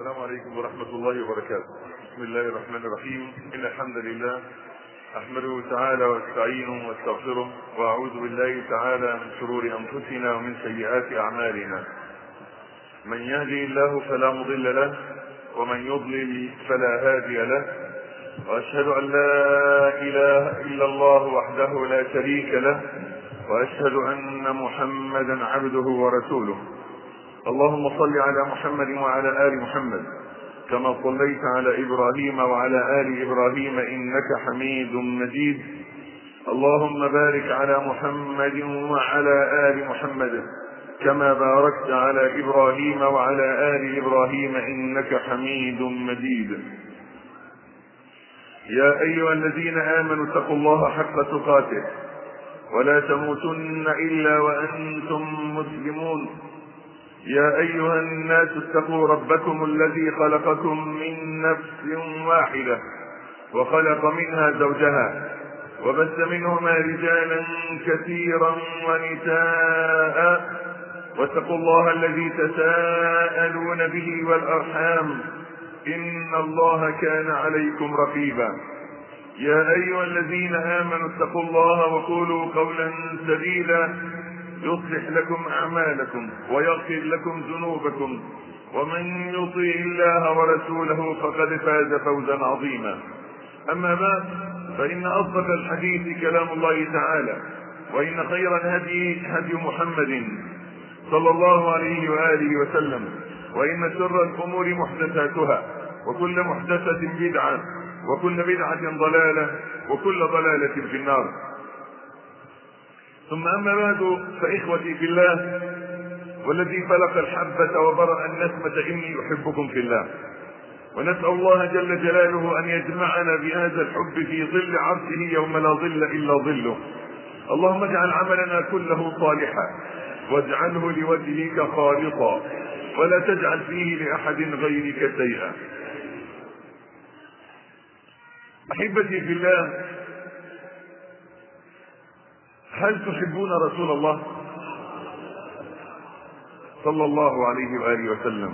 السلام عليكم ورحمة الله وبركاته بسم الله الرحمن الرحيم إن الحمد لله أحمده تعالى واستعينه واستغفره وأعوذ بالله تعالى من شرور أنفسنا ومن سيئات أعمالنا من يهدي الله فلا مضل له ومن يضلل فلا هادي له وأشهد أن لا إله إلا الله وحده لا شريك له وأشهد أن محمدا عبده ورسوله اللهم صل على محمد وعلى ال محمد كما صليت على ابراهيم وعلى ال ابراهيم انك حميد مجيد اللهم بارك على محمد وعلى ال محمد كما باركت على ابراهيم وعلى ال ابراهيم انك حميد مجيد يا ايها الذين امنوا اتقوا الله حق تقاته ولا تموتن الا وانتم مسلمون يا أيها الناس اتقوا ربكم الذي خلقكم من نفس واحدة وخلق منها زوجها وبث منهما رجالا كثيرا ونساء واتقوا الله الذي تساءلون به والأرحام إن الله كان عليكم رقيبا يا أيها الذين آمنوا اتقوا الله وقولوا قولا سديدا يصلح لكم أعمالكم ويغفر لكم ذنوبكم ومن يطيع الله ورسوله فقد فاز فوزا عظيما أما بعد فإن أصدق الحديث كلام الله تعالى وإن خير الهدي هدي محمد صلى الله عليه وآله وسلم وإن شر الأمور محدثاتها وكل محدثة بدعة وكل بدعة ضلالة وكل ضلالة في النار ثم أما بعد فإخوتي في الله والذي فلق الحبة وبرأ النسمة إني أحبكم في الله ونسأل الله جل جلاله أن يجمعنا بهذا الحب في ظل عرشه يوم لا ظل إلا ظله اللهم اجعل عملنا كله صالحا واجعله لوجهك خالصا ولا تجعل فيه لأحد غيرك شيئا أحبتي في الله هل تحبون رسول الله صلى الله عليه واله وسلم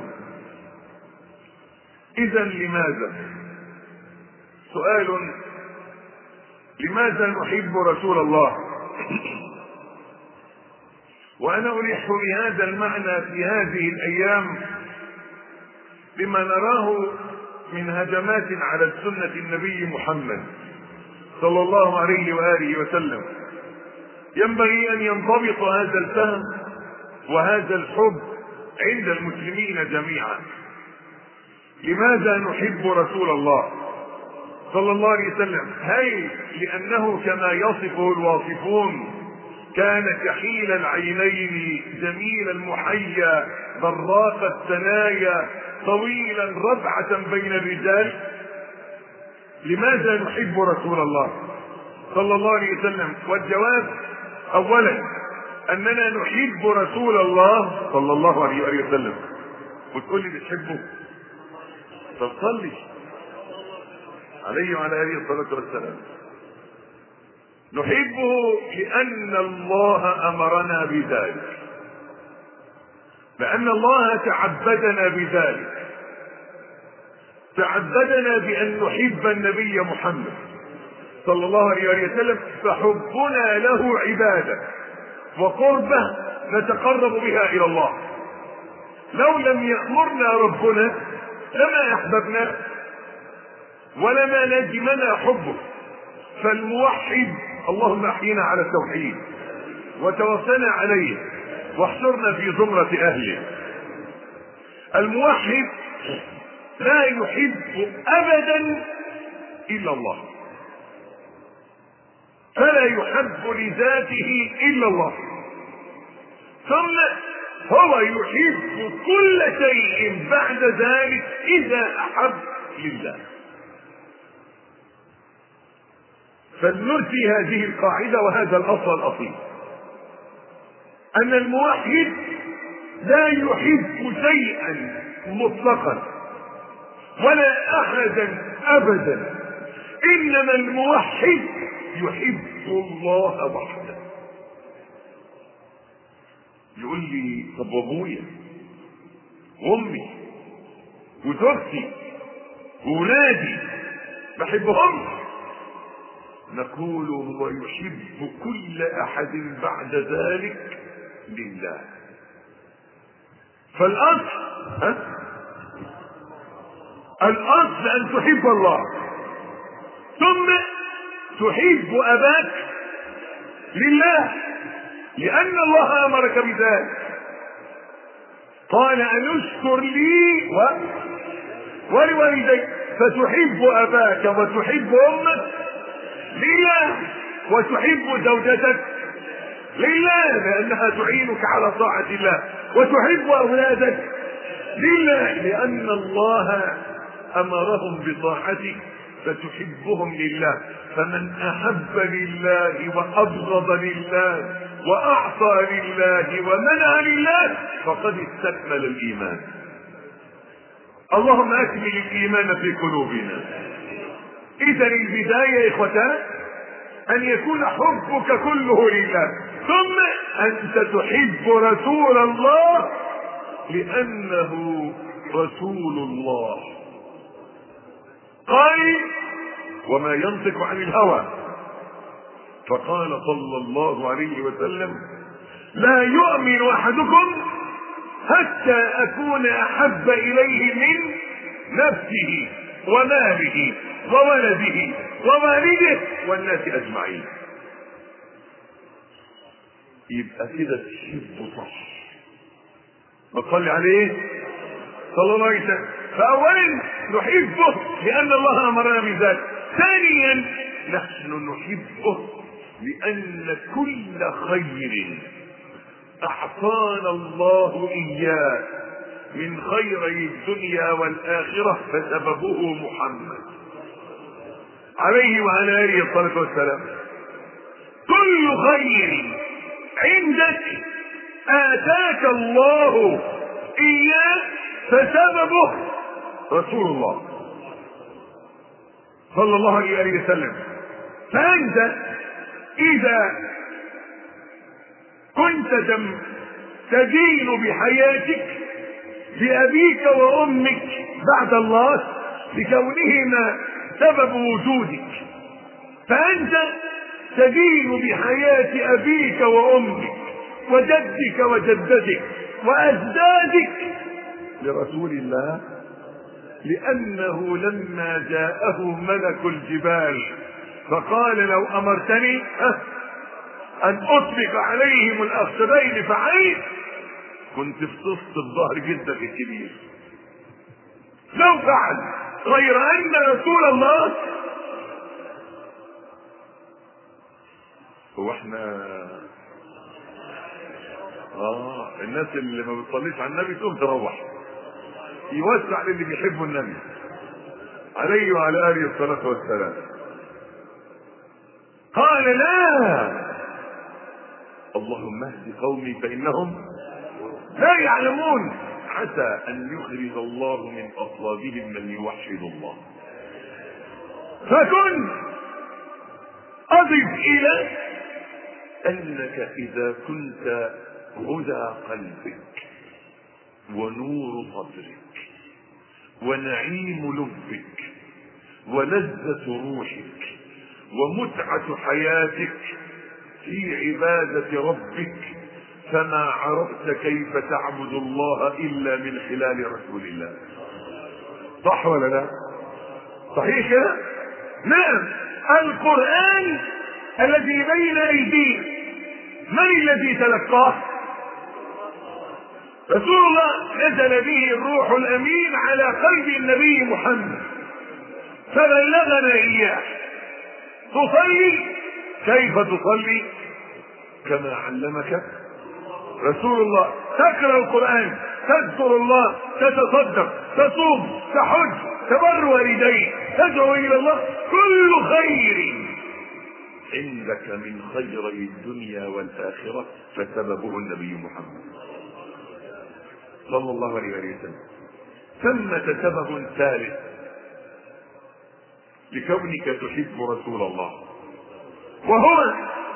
اذا لماذا سؤال لماذا نحب رسول الله وانا الح بهذا المعنى في هذه الايام بما نراه من هجمات على السنه النبي محمد صلى الله عليه واله وسلم ينبغي ان ينضبط هذا الفهم وهذا الحب عند المسلمين جميعا لماذا نحب رسول الله صلى الله عليه وسلم هل لانه كما يصفه الواصفون كان كحيل العينين جميل المحيا براق الثنايا طويلا ربعة بين الرجال لماذا نحب رسول الله صلى الله عليه وسلم والجواب اولا اننا نحب رسول الله صلى الله عليه وآله وسلم وتقول لي بتحبه طب صلي عليه وعلى اله الصلاه والسلام نحبه لان الله امرنا بذلك لان الله تعبدنا بذلك تعبدنا بان نحب النبي محمد صلى الله عليه وسلم فحبنا له عباده وقربه نتقرب بها الى الله لو لم يامرنا ربنا لما احببنا ولما لزمنا حبه فالموحد اللهم احينا على التوحيد وتوفنا عليه واحشرنا في زمرة اهله الموحد لا يحب ابدا الا الله فلا يحب لذاته الا الله ثم هو يحب كل شيء بعد ذلك اذا احب لله فلنرسي هذه القاعدة وهذا الأصل الأصيل أن الموحد لا يحب شيئا مطلقا ولا أحدا أبدا إنما الموحد يحب الله وحده يقول لي طب وابويا وامي وزوجتي وولادي بحبهم نقول هو يحب كل احد بعد ذلك لله فالاصل ها؟ الاصل ان تحب الله ثم تحب اباك لله لان الله امرك بذلك قال ان اشكر لي و... ولوالديك فتحب اباك وتحب امك لله وتحب زوجتك لله لانها تعينك على طاعه الله وتحب اولادك لله لان الله امرهم بطاعتك فتحبهم لله فمن احب لله وابغض لله واعطى لله ومنع لله فقد استكمل الايمان اللهم اكمل الايمان في قلوبنا اذا البدايه يا اخوتان ان يكون حبك كله لله ثم انت تحب رسول الله لانه رسول الله قال وما ينطق عن الهوى فقال صلى الله عليه وسلم لا يؤمن احدكم حتى اكون احب اليه من نفسه وماله وولده ووالده والناس اجمعين يبقى كده تحبه صح وصلي عليه صلى الله عليه وسلم فاولا نحبه لان الله امرنا بذلك ثانيا نحن نحبه لان كل خير اعطانا الله اياه من خيري الدنيا والاخره فسببه محمد عليه وعلى اله الصلاه والسلام كل خير عندك اتاك الله اياه فسببه رسول الله صلى الله عليه وسلم فانت اذا كنت تدين بحياتك بابيك وامك بعد الله لكونهما سبب وجودك فانت تدين بحياه ابيك وامك وجدك وجدتك واجدادك لرسول الله لانه لما جاءه ملك الجبال فقال لو امرتني ان اطبق عليهم الاخشبين فعيت كنت في تصط الظهر جدك الكبير لو فعل غير ان رسول الله هو احنا اه الناس اللي ما بتصليش على النبي تقوم تروح يوسع للي بيحبوا النبي عليه وعلى اله الصلاه والسلام قال لا اللهم اهد قومي فانهم لا يعلمون عسى ان يخرج الله من اصلابهم من يوحد الله فكن اضف الى انك اذا كنت هدى قلبك ونور صدرك ونعيم لبك ولذة روحك ومتعة حياتك في عبادة ربك فما عرفت كيف تعبد الله إلا من خلال رسول الله صح ولا لا صحيح كده نعم القرآن الذي بين أيدينا من الذي تلقاه رسول الله نزل به الروح الامين على قلب النبي محمد فبلغنا اياه تصلي كيف تصلي كما علمك رسول الله تقرا القران تذكر الله تتصدق تصوم تحج تبر والديك تدعو الى الله كل خير عندك من خيري الدنيا والاخره فسببه النبي محمد صلى الله عليه وسلم ثمة سبب ثالث لكونك تحب رسول الله وهو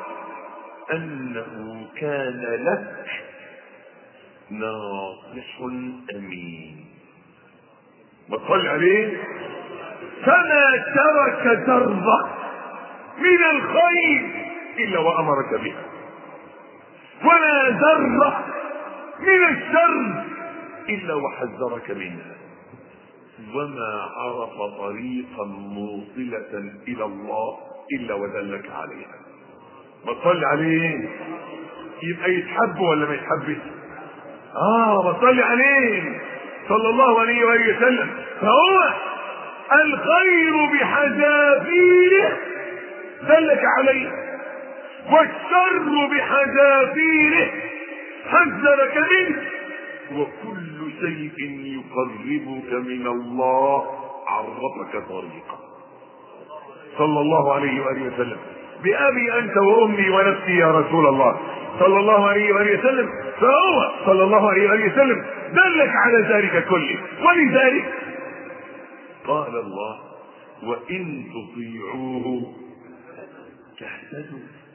انه كان لك ناصح امين ما تصلي عليه فما ترك ذرة من الخير إلا وأمرك بها ولا ذرة من الشر إلا وحذرك منها وما عرف طريقا موصلة إلى الله إلا ودلك عليها ما تصلي عليه يبقى يتحب ولا ما يتحبش اه ما تصلي عليه صلى الله عليه وآله وسلم فهو الخير بحذافيره دلك عليه والشر بحذافيره حذرك منه وكل شيء يقربك من الله عرفك طريقه صلى الله عليه واله وسلم بأبي أنت وأمي ونفسي يا رسول الله صلى الله عليه وآله وسلم فهو صلى الله عليه وآله وسلم دلك على ذلك كله ولذلك قال الله وإن تطيعوه تهتدوا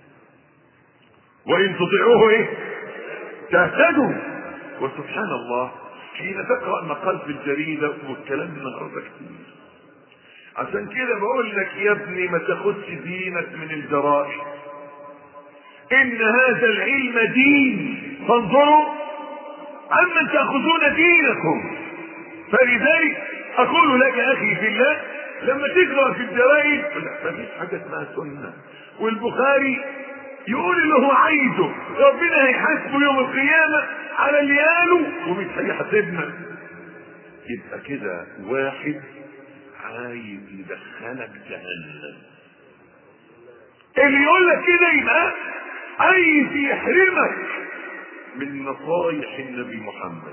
وإن تطيعوه إيه؟ تهتدوا وسبحان الله حين تقرأ مقال في الجريدة والكلام النهارده كتير عشان كده بقول لك يا ابني ما تاخدش دينك من الجرائد ان هذا العلم دين فانظروا عمن تاخذون دينكم فلذلك اقول لك اخي في الله لما تقرا في الجرائد ما فيش حاجه اسمها سنه والبخاري يقول اللي هو عايزه ربنا هيحاسبه يوم القيامه على اللي قاله ومش هيحاسبنا يبقى كده واحد عايز يدخلك جهنم اللي يقول لك كده يبقى عايز يحرمك من نصايح النبي محمد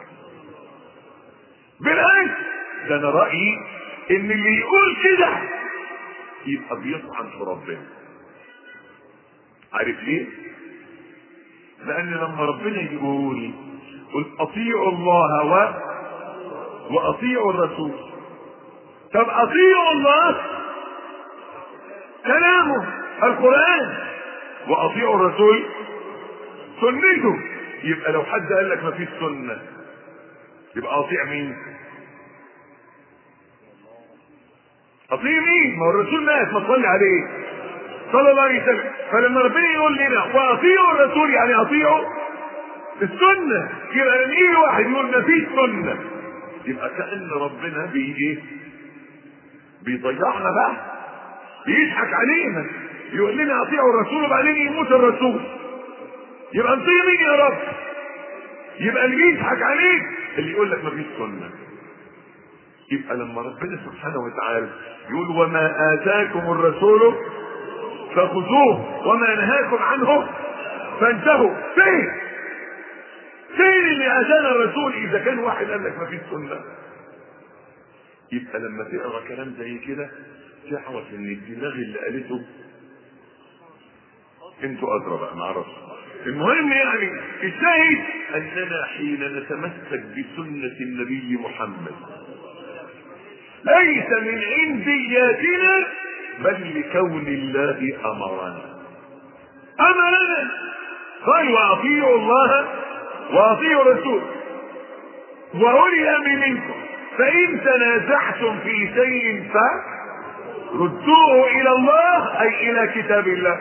بالعكس ده انا رايي ان اللي يقول كده يبقى بيطعن في ربنا عارف ليه لان لما ربنا يقول قل اطيعوا الله و واطيعوا الرسول طب اطيعوا الله كلامه القران واطيعوا الرسول سنته يبقى لو حد قال لك ما فيش سنه يبقى اطيع مين اطيع مين ما هو الرسول مات ما تصلي عليه صلى الله عليه وسلم فلما ربنا يقول لنا واطيعوا الرسول يعني اطيعوا السنه يبقى لما يجي واحد يقول ما فيش سنه يبقى كان ربنا بيجي بيضيعنا بقى بيضحك علينا يقول لنا اطيعوا الرسول وبعدين يموت الرسول يبقى نطيع مين يا رب يبقى اللي بيضحك عليك اللي يقول لك ما فيش سنه يبقى لما ربنا سبحانه وتعالى يقول وما اتاكم الرسول فخذوه وما نهاكم عنه فانتهوا فين فين اللي اتانا الرسول اذا كان واحد قال لك ما فيش سنه يبقى لما تقرا كلام زي كده تعرف ان الدماغ اللي قالته انتوا ادرى بقى ما اعرفش المهم يعني الشاهد اننا حين نتمسك بسنه النبي محمد ليس من عندياتنا بل لكون الله امرنا امرنا قال واطيعوا الله واطيعوا الرسول واولي الامر منكم فان تنازعتم في شيء فردوه الى الله اي الى كتاب الله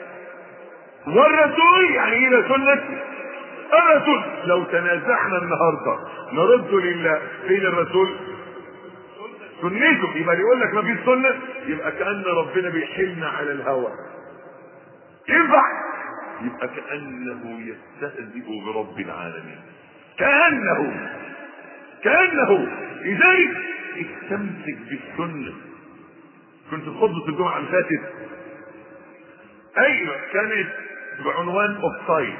والرسول يعني الى سنه الرسول لو تنازعنا النهارده نرد لله فين الرسول سنته يبقى يقول لك ما فيش سنه يبقى كان ربنا بيحلنا على الهوى ينفع يبقى كانه يستهزئ برب العالمين كانه كانه لذلك استمسك بالسنه كنت في خطبه الجمعه اللي فاتت ايوه كانت بعنوان اوف سايد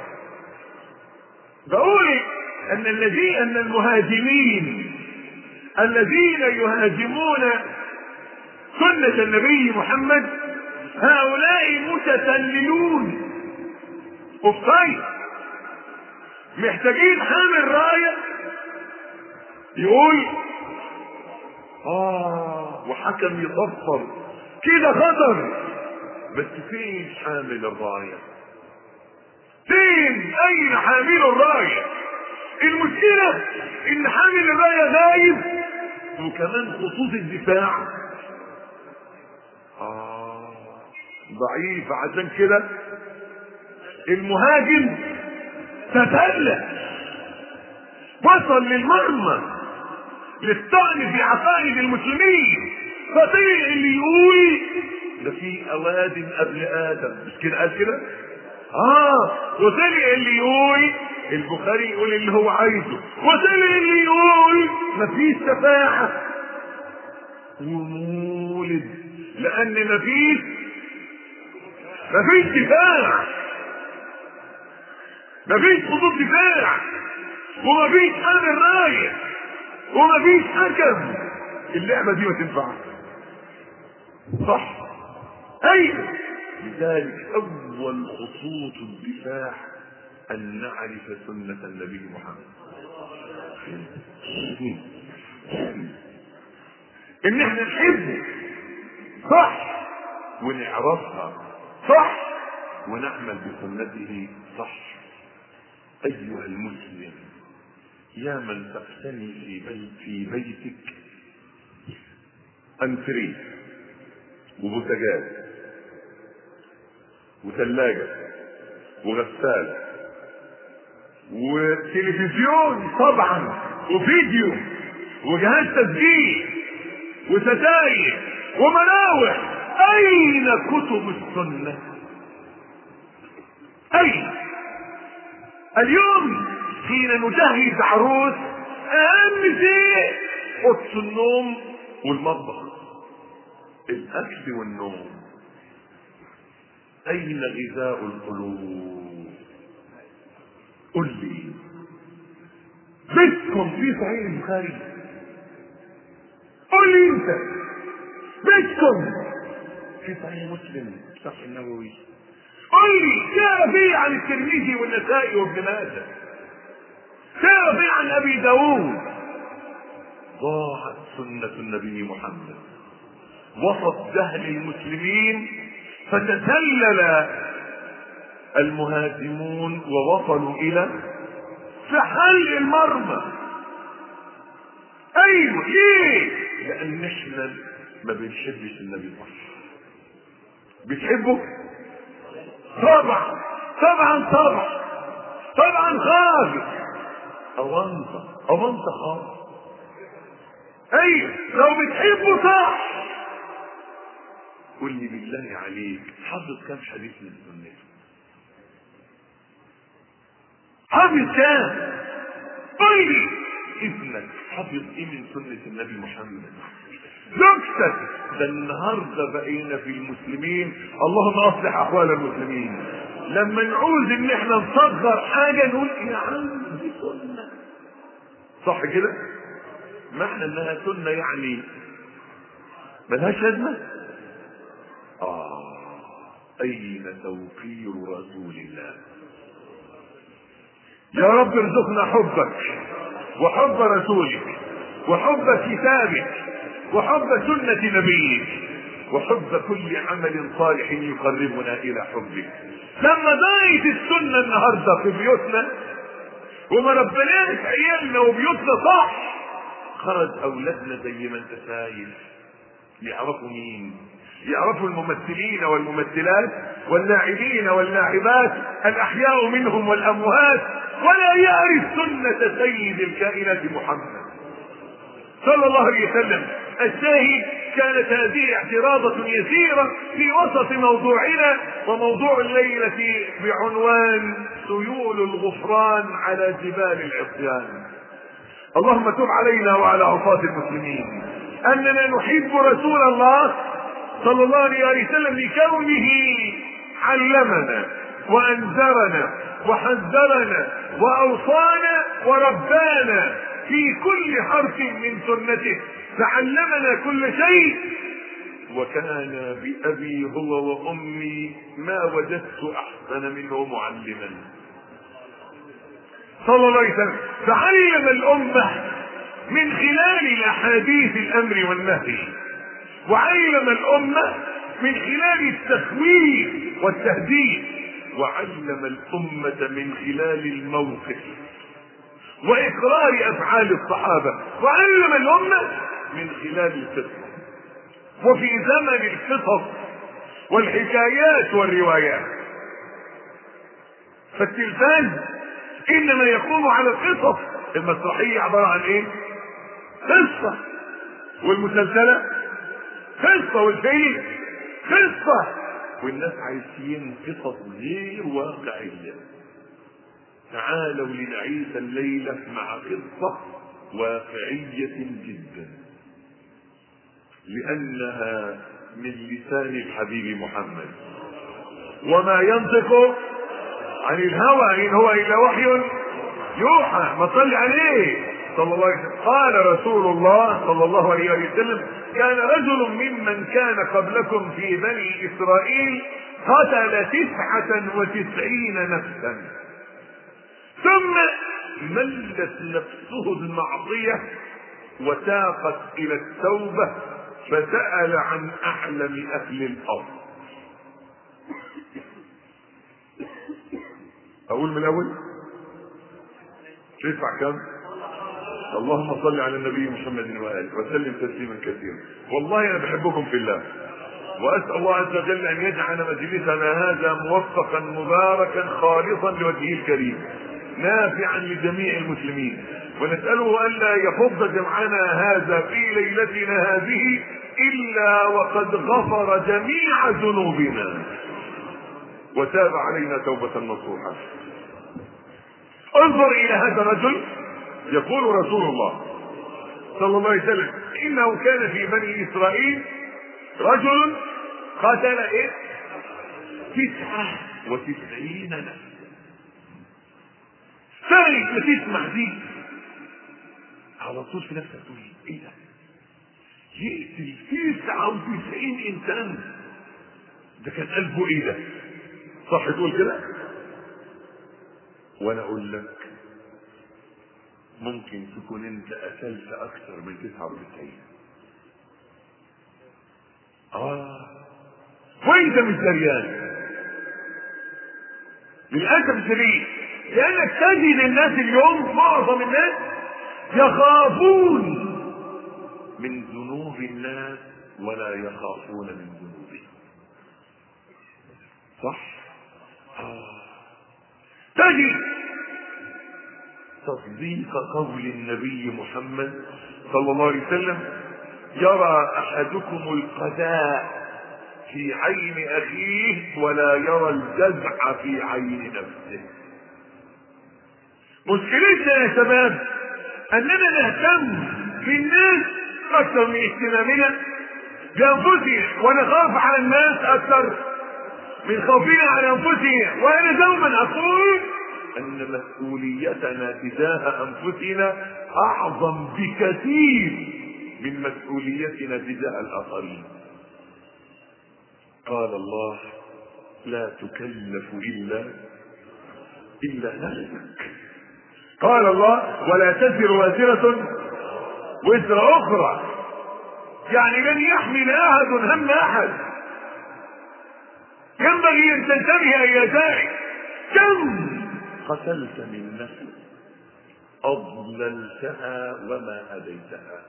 بقول ان الذين ان المهاجمين الذين يهاجمون سنة النبي محمد هؤلاء متسللون اوفسايد محتاجين حامل راية يقول اه وحكم يصفر كده خطر بس فين حامل الراية فين اين حامل الراية المشكلة ان حامل الراية غايب وكمان خطوط الدفاع آه ضعيف عشان كده المهاجم تتلف وصل للمرمى للطعن في عقائد المسلمين فطيع اللي يقول ده في اوادم قبل ادم مش كده قال كده اه وطلع اللي يقول البخاري يقول اللي هو عايزه وطلع اللي يقول مفيش شفاعة ومولد لان مفيش مفيش دفاع مفيش خطوط دفاع ومفيش حامل راية ومفيش حكم اللعبة دي ما تنفعش صح ايوه لذلك اول خطوط الدفاع ان نعرف سنة النبي محمد ان احنا نحبه صح ونعرفها صح ونعمل بسنته صح ايها المسلم يا من تقتني في بيت في بيتك انتريه وبوتاجاز وثلاجة وغسالة وتلفزيون طبعا وفيديو وجهاز تسجيل وستاير ومراوح أين كتب السنة؟ أين؟ اليوم حين نجهز عروس أهم شيء أوضة النوم والمطبخ الأكل والنوم أين غذاء القلوب قل لي بيتكم في صحيح البخاري قل لي انت بيتكم في صحيح مسلم صح النووي قل لي جاء فيه عن الترمذي والنسائي وابن ماجه جاء فيه عن ابي داوود ضاعت سنة النبي محمد وسط جهل المسلمين فتسلل المهاجمون ووصلوا الى فحل المرمى ايوه ليه لان احنا ما بنحبش النبي صح بتحبه طبعا طبعا طبعا طبعا خالص اونطه اونطه خالص ايوه لو بتحبه صح قل لي بالله عليك حافظ كم حديث من سنته حافظ كام قل لي ابنك حافظ ايه من سنة النبي محمد زوجتك ده النهارده بقينا في المسلمين اللهم اصلح احوال المسلمين لما نعوز ان احنا نصغر حاجه نقول يا عم دي سنه صح كده معنى انها سنه يعني ملهاش لازمه اه اين توقير رسول الله يا رب ارزقنا حبك وحب رسولك وحب كتابك وحب سنة نبيك وحب كل عمل صالح يقربنا إلى حبك لما ضاعت السنة النهاردة في بيوتنا وما ربناش عيالنا وبيوتنا صح خرج أولادنا زي ما أنت شايف يعرفوا مين يعرفوا الممثلين والممثلات واللاعبين واللاعبات الأحياء منهم والأموات ولا يعرف سنة سيد الكائنات محمد صلى الله عليه وسلم الشاهد كانت هذه اعتراضة يسيرة في وسط موضوعنا وموضوع الليلة بعنوان سيول الغفران على جبال العصيان اللهم تب علينا وعلى عصاة المسلمين أننا نحب رسول الله صلى الله عليه وسلم لكونه علمنا وأنذرنا وحذرنا وأوصانا وربانا في كل حرف من سنته فعلمنا كل شيء وكان بأبي هو وأمي ما وجدت أحسن منه معلما صلى الله عليه وسلم فعلم الأمة من خلال الأحاديث الأمر والنهي وعلم الأمة من خلال التخويف والتهديد وعلم الأمة من خلال الموقف وإقرار أفعال الصحابة وعلم الأمة من خلال القصة وفي زمن القصص والحكايات والروايات فالتلفاز انما يقوم على القصص المسرحية عبارة عن ايه قصة والمسلسلة قصة والفيلم قصة والناس عايشين قصص غير واقعية تعالوا لنعيش الليلة مع قصة واقعية جدا لأنها من لسان الحبيب محمد وما ينطق عن الهوى إن هو إلا وحي يوحى ما صلي عليه صلى الله عليه وسلم قال رسول الله صلى الله عليه وسلم كان رجل ممن كان قبلكم في بني إسرائيل قتل تسعة وتسعين نفسا ثم ملت نفسه المعصية وساقت إلى التوبة فسأل عن أعلم أهل الأرض أقول من الأول تدفع كم؟ اللهم صل على النبي محمد وآله وسلم تسليما كثيرا والله أنا بحبكم في الله وأسأل الله عز وجل أن يجعل مجلسنا هذا موفقا مباركا خالصا لوجهه الكريم نافعا لجميع المسلمين ونسأله ألا يفض جمعنا هذا في ليلتنا هذه إلا وقد غفر جميع ذنوبنا وتاب علينا توبة نصوحا انظر إلى هذا الرجل يقول رسول الله صلى الله عليه وسلم إنه كان في بني إسرائيل رجل قتل إيه؟ تسعة وتسعين نفسا ساعة ما تسمع دي على طول في نفسك تقول ايه ده؟ يقتل تسعة وتسعين انسان ده كان قلبه ايه ده؟ صح تقول كده؟ وانا اقول لك ممكن تكون انت قتلت اكثر من 99 اه وانت مش دريان للاسف الشديد لانك تجد الناس اليوم معظم الناس يخافون من ذنوب الناس ولا يخافون من ذنوبهم صح آه. تجد تصديق قول النبي محمد صلى الله عليه وسلم يرى احدكم القذاء في عين اخيه ولا يرى الجزع في عين نفسه مشكلتنا يا شباب اننا نهتم بالناس اكثر من اهتمامنا بانفسنا ونخاف على الناس اكثر من خوفنا على انفسنا وانا دوما اقول ان مسؤوليتنا تجاه انفسنا اعظم بكثير من مسؤوليتنا تجاه الاخرين قال الله لا تكلف الا الا نفسك قال الله ولا تزر وازرة وزر أخرى يعني لن يحمل أحد هم أحد ينبغي أن تنتبه إلى ذلك كم قتلت من نفس أضللتها وما هديتها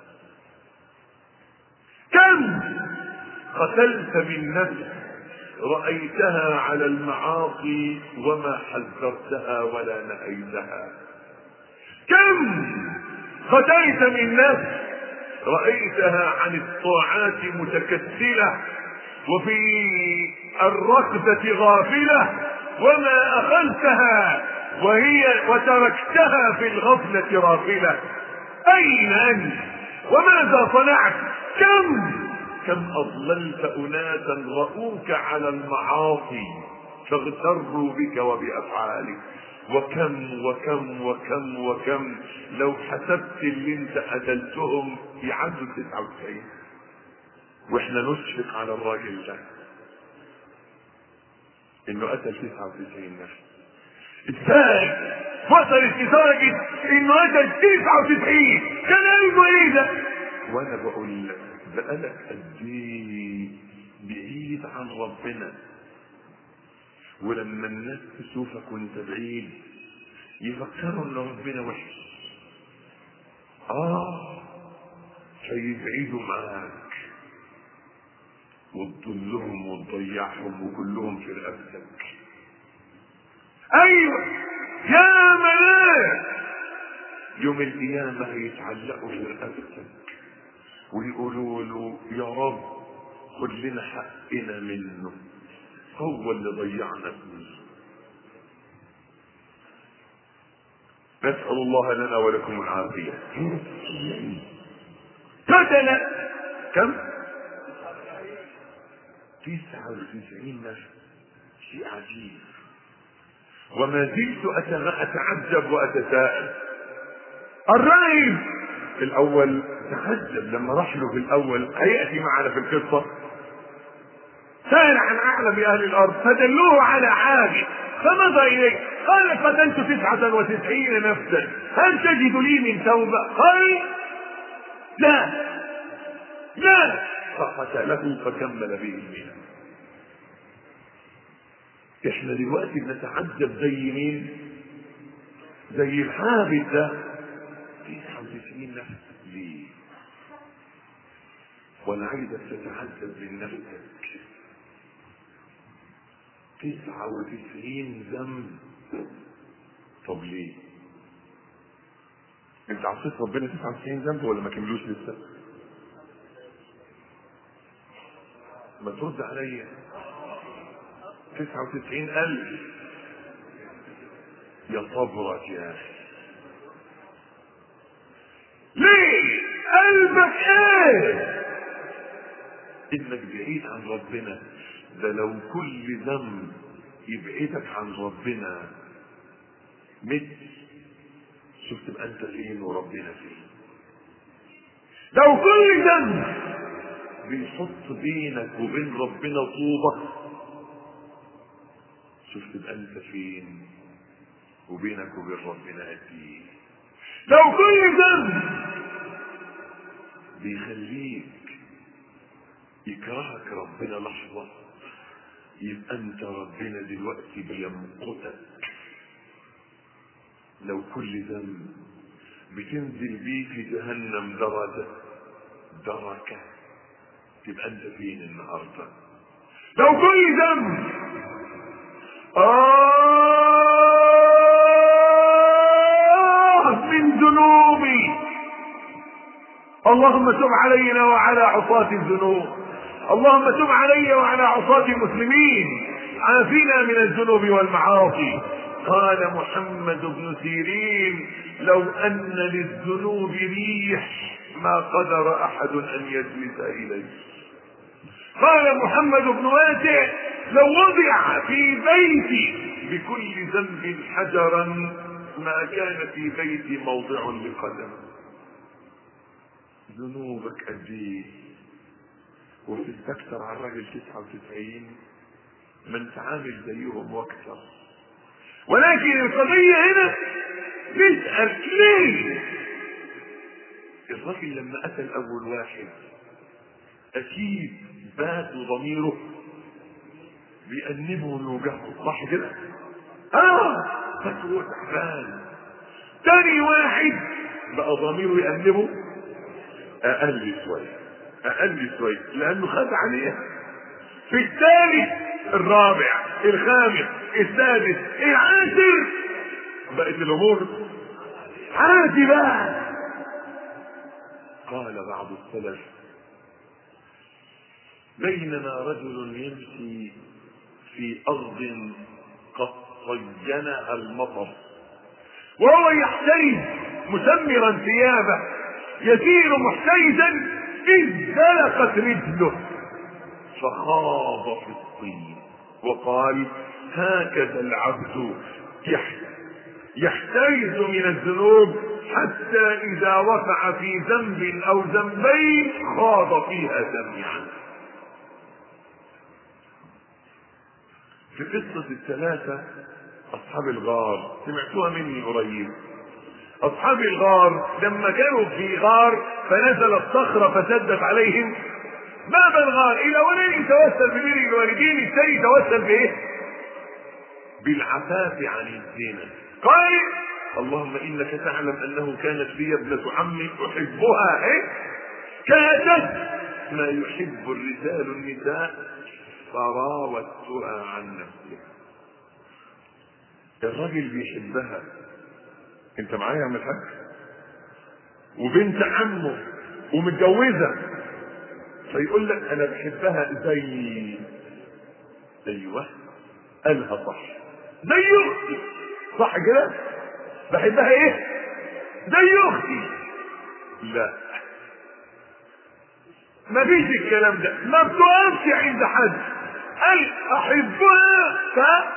كم قتلت من نفس رأيتها على المعاصي وما حذرتها ولا نهيتها كم قتلت من نفس رأيتها عن الطاعات متكسلة وفي الركضة غافلة وما أخذتها وهي وتركتها في الغفلة غافلة أين أنت وماذا صنعت كم كم أضللت أناسا رأوك على المعاصي فاغتروا بك وبأفعالك وكم وكم وكم وكم لو حسبت اللي انت قتلتهم يعدوا 99 واحنا نشفق على الراجل ده انه قتل 99 نفس ازاي وصلت لدرجة انه قتل 99 كان قلبه ايه ده وانا بقول لك بقالك قد ايه بعيد عن ربنا ولما الناس تشوفك وانت بعيد يفكروا ان ربنا وحش اه فيبعدوا معاك وتضلهم وتضيعهم وكلهم في رقبتك ايوه يا ملاك يوم القيامة هيتعلقوا في رقبتك ويقولوا له يا رب خد لنا حقنا منه هو اللي ضيعنا فيه نسأل الله لنا ولكم العافية قتل كم؟ تسعة وتسعين نفس شيء عجيب وما زلت أتعجب وأتساءل الراهب في الأول تعجب لما راح له في الأول هيأتي معنا في القصة سأل عن أعلم أهل الأرض فدلوه على حاجة فمضى إليه قال قتلت تسعة وتسعين نفسا هل تجد لي من توبة قال لا لا فقتله فكمل به المئة احنا دلوقتي بنتعجب زي مين زي الحابس ده 99 نفس ليه وانا عايزك تتعجب من نفسك 99 ذنب طب ليه انت عصيت ربنا 99 ذنب ولا ما كملوش لسه ما ترد عليا 99 ألف يا صبرك يا أخي ليه قلبك ايه انك بعيد عن ربنا ده لو كل ذنب يبعدك عن ربنا مت شفت تبقى انت فين وربنا فين لو كل ذنب بيحط بينك وبين ربنا طوبة شفت تبقى انت فين وبينك وبين ربنا قد ايه لو كل ذنب بيخليك يكرهك ربنا لحظة يبقى انت ربنا دلوقتي بيمقتك لو كل ذنب بتنزل بيه في جهنم درجة دركة تبقى انت فين النهاردة لو كل ذنب آه من ذنوبي اللهم تب علينا وعلى عصاة الذنوب اللهم تب علي وعلى عصاة المسلمين عافنا من الذنوب والمعاصي قال محمد بن سيرين لو ان للذنوب ريح ما قدر احد ان يجلس اليه قال محمد بن واسع لو وضع في بيتي بكل ذنب حجرا ما كان في بيتي موضع لقدم ذنوبك قد ايه وتستكثر على الراجل 99 ما انت عامل زيهم واكثر ولكن القضية هنا نسأل ليه الراجل لما قتل أول واحد أكيد بات ضميره بيأنبه ويوجعه صح كده؟ آه فاكره تعبان تاني واحد بقى ضميره يأنبه أقل شوية أقل شوية لأنه خد عليها في الثالث الرابع الخامس السادس العاشر بقت الامور عادي بقى قال بعض السلف بينما رجل يمشي في ارض قد صينها المطر وهو يحترز مسمرا ثيابه يسير محترزا اذ زلقت رجله فخاض في الطين وقال هكذا العبد يحترز من الذنوب حتى إذا وقع في ذنب أو ذنبين خاض فيها جميعا في قصة الثلاثة أصحاب الغار سمعتوها مني قريب أصحاب الغار لما كانوا في غار فنزلت صخرة فسدت عليهم باب الغار الاولاني يتوسل ببر الوالدين الثاني يتوسل بايه بالعفاف عن الزنا قال اللهم انك تعلم انه كانت لي ابنة عمي احبها ايه كادت ما يحب الرجال النساء فراودتها عن نفسها الراجل بيحبها انت معايا يا عم الحاج وبنت عمه ومتجوزه فيقول لك انا بحبها زي ايوه قالها صح زي اختي صح كده بحبها ايه زي اختي لا ما فيش الكلام ده ما بتقفش عند حد قال احبها ف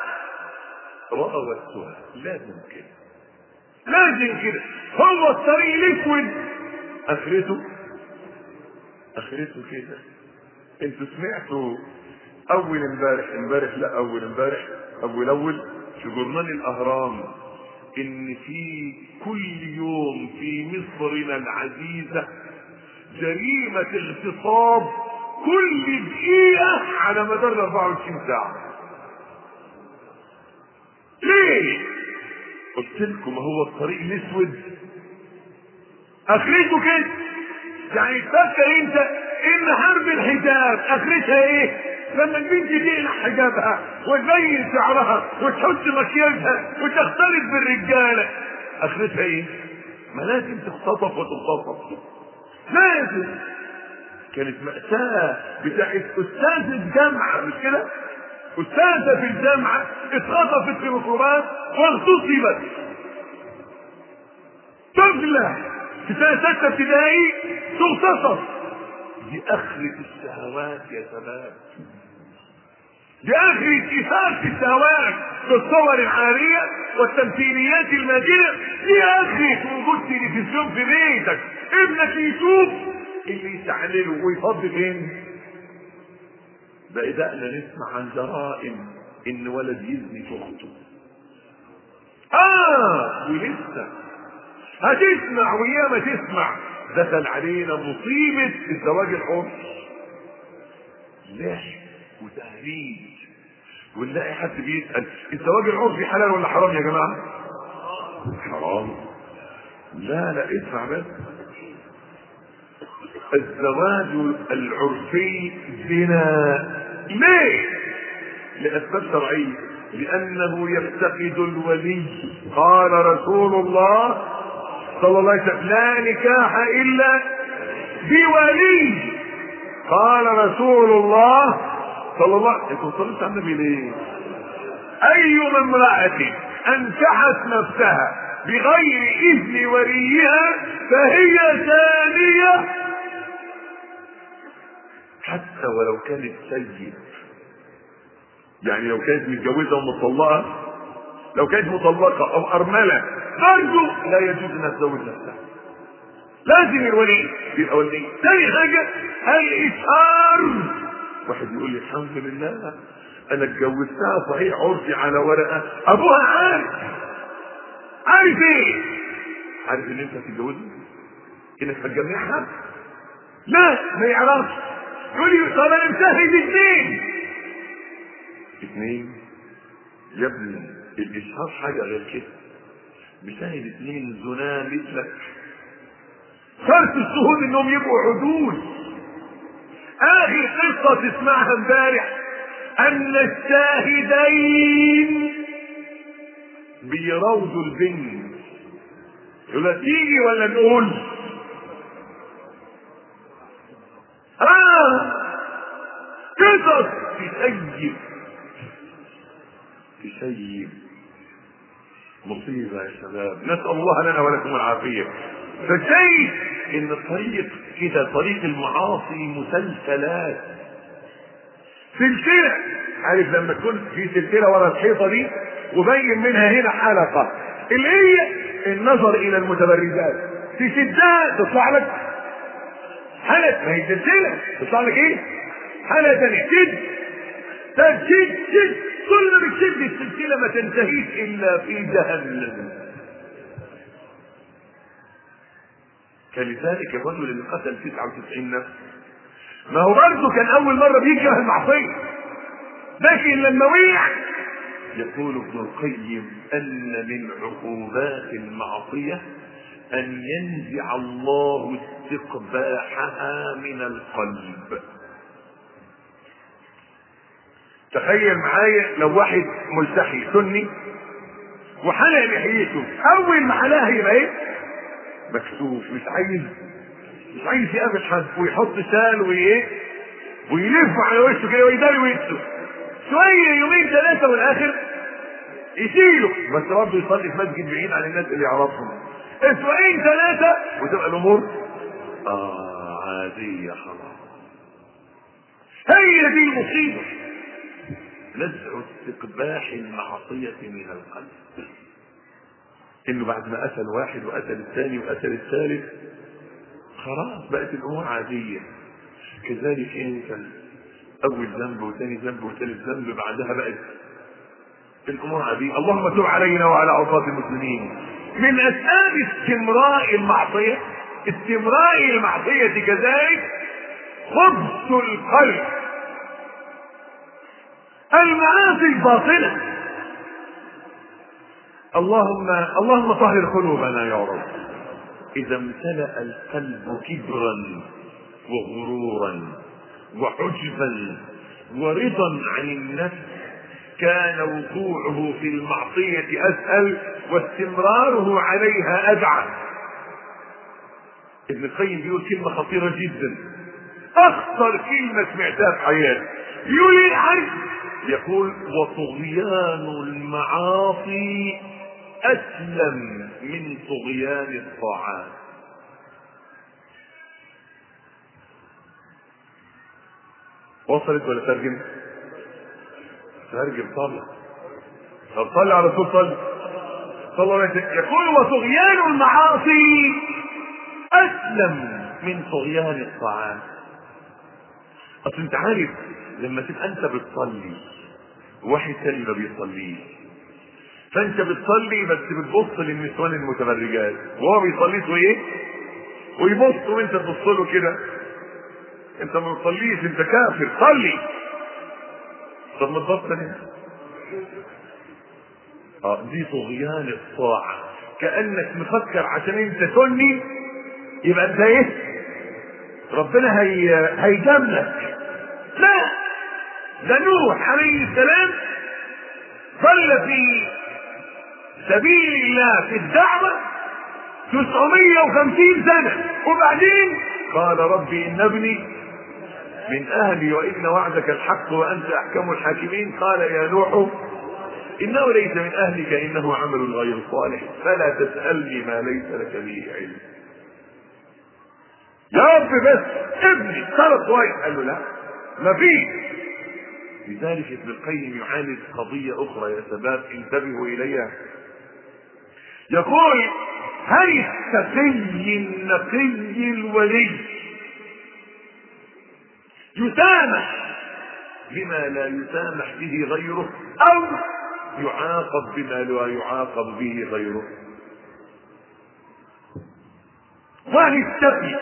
راودتها لازم كده لازم كده هو الطريق الاسود اخرته اخرته كده انتوا سمعتوا اول امبارح امبارح لا اول امبارح اول اول في جورنال الاهرام ان في كل يوم في مصرنا العزيزه جريمه اغتصاب كل دقيقه على مدار 24 ساعه ليه قلت لكم هو الطريق الاسود اخرته كده يعني تفكر انت ان حرب الحجاب اخرتها ايه لما البنت تقلع حجابها وتبين شعرها وتحط مكياجها وتختلط بالرجاله اخرتها ايه ما لازم تختطف وتغتصب لازم كانت مأساة بتاعت أستاذة جامعة مش كده؟ أستاذة في الجامعة اتخطفت في ميكروباص واغتصبت. طفلة في سنة ستة ابتدائي تغتصب. دي آخرة الشهوات يا شباب. دي آخرة إثارة الشهوات بالصور العارية والتمثيليات الماجنة دي آخرة وجود تلفزيون في بيتك ابنك يشوف اللي يستعمله ويفضل فين؟ بدأنا نسمع عن جرائم إن ولد يزني في أخته. آه ولسه هتسمع وياما تسمع دخل علينا مصيبة الزواج العرفي. ضحك وتهريج ونلاقي حد بيسأل الزواج العرفي حلال ولا حرام يا جماعة؟ حرام لا لا اسمع بس الزواج العرفي زنا ليه لاسباب شرعيه لانه يفتقد الولي قال رسول الله صلى الله عليه وسلم لا نكاح الا بولي قال رسول الله صلى الله عليه وسلم انتوا صليت على النبي ليه اي امراه انكحت نفسها بغير اذن وليها فهي زانيه حتى ولو كانت سيد يعني لو كانت متجوزه ومطلقه لو كانت مطلقه او ارمله برضه لا يجوز انها تزوج نفسها لازم الولي يبقى ولي ثاني حاجه الاشهار واحد يقول لي الحمد لله انا اتجوزتها صحيح عرفي على ورقه ابوها عارف عارف ايه عارف ان انت هتتجوزها انك هتجمعها لا ما يعرفش يقول لي طب انا مسهل اثنين اثنين يا ابني الاشهار حاجه غير كده مسهل اثنين زنا مثلك شرط الشهود انهم يبقوا عدول اخر قصه تسمعها امبارح ان الشاهدين بيراودوا البنت يقول تيجي ولا نقول آه قصص تسيب تسيب مصيبة يا شباب نسأل الله لنا ولكم العافية فالشيء ان الطريق كده طريق المعاصي مسلسلات سلسلة عارف لما تكون في سلسلة ورا الحيطة دي وبين منها هنا حلقة اللي هي النظر الى المتبرجات تشدها تطلع لك حلقة ما هي سلسلة تطلع لك ايه؟ حلقة تانية شد طب شد شد كل ما بتشد السلسلة ما تنتهيش إلا في جهنم فلذلك الرجل اللي قتل 99 نفس ما هو برضه كان أول مرة بيكره المعصية لكن لما وقع يقول ابن القيم أن من عقوبات المعصية أن ينزع الله استقباحها من القلب تخيل معايا لو واحد ملتحي سني وحلق لحيته اول ما حلقها يبقى ايه مكسوف مش عايز مش عايز يقابل حد ويحط شال وايه ويلف على وشه كده ويداري وشه شويه يومين ثلاثه والاخر يشيله بس برضه يصلي في مسجد بعيد عن الناس اللي يعرفهم اسبوعين ثلاثه وتبقى الامور اه عاديه خلاص هي دي المصيبه نزع استقباح المعصية من القلب انه بعد ما قتل واحد وقتل الثاني وقتل الثالث خلاص بقت الامور عادية كذلك انت اول ذنب وثاني ذنب وثالث ذنب بعدها بقت الامور عادية اللهم تب علينا وعلى عصاة المسلمين من اسباب استمراء المعصية استمراء المعصية كذلك خبث القلب المعاصي الباطنة اللهم اللهم طهر قلوبنا يا رب إذا امتلأ القلب كبرا وغرورا وعجبا ورضا عن النفس كان وقوعه في المعصية أسهل واستمراره عليها أدعى ابن القيم بيقول كلمة خطيرة جدا أخطر كلمة سمعتها في حياتي يقول ايه عارف يقول وطغيان المعاصي أسلم من طغيان الطاعات وصلت ولا ترجم؟ ترجم طبعا طب صلي على رسول صلي صلى الله عليه وسلم يقول وطغيان المعاصي أسلم من طغيان الطاعات أصل أنت عارف لما تبقى أنت بتصلي واحد تاني ما بيصليش فانت بتصلي بس بتبص للنسوان المتبرجات وهو بيصليش وايه ويبص وانت تبص له كده انت ما بتصليش انت كافر صلي طب ما تبص ليه اه دي طغيان الطاعة كأنك مفكر عشان انت سني يبقى انت ايه ربنا هي هيجاملك لا ده نوح عليه السلام ظل في سبيل الله في الدعوة 950 سنة وبعدين قال ربي إن ابني من أهلي وإن وعدك الحق وأنت أحكم الحاكمين قال يا نوح إنه ليس من أهلك إنه عمل غير صالح فلا تسألني ما ليس لك به علم يا رب بس ابني ثلاث واحد قال له لا ما فيش لذلك ابن القيم يعالج قضية أخرى يا شباب انتبهوا إليها يقول هل التقي النقي الولي يسامح بما لا يسامح به غيره أو يعاقب بما لا يعاقب به غيره وهل التقي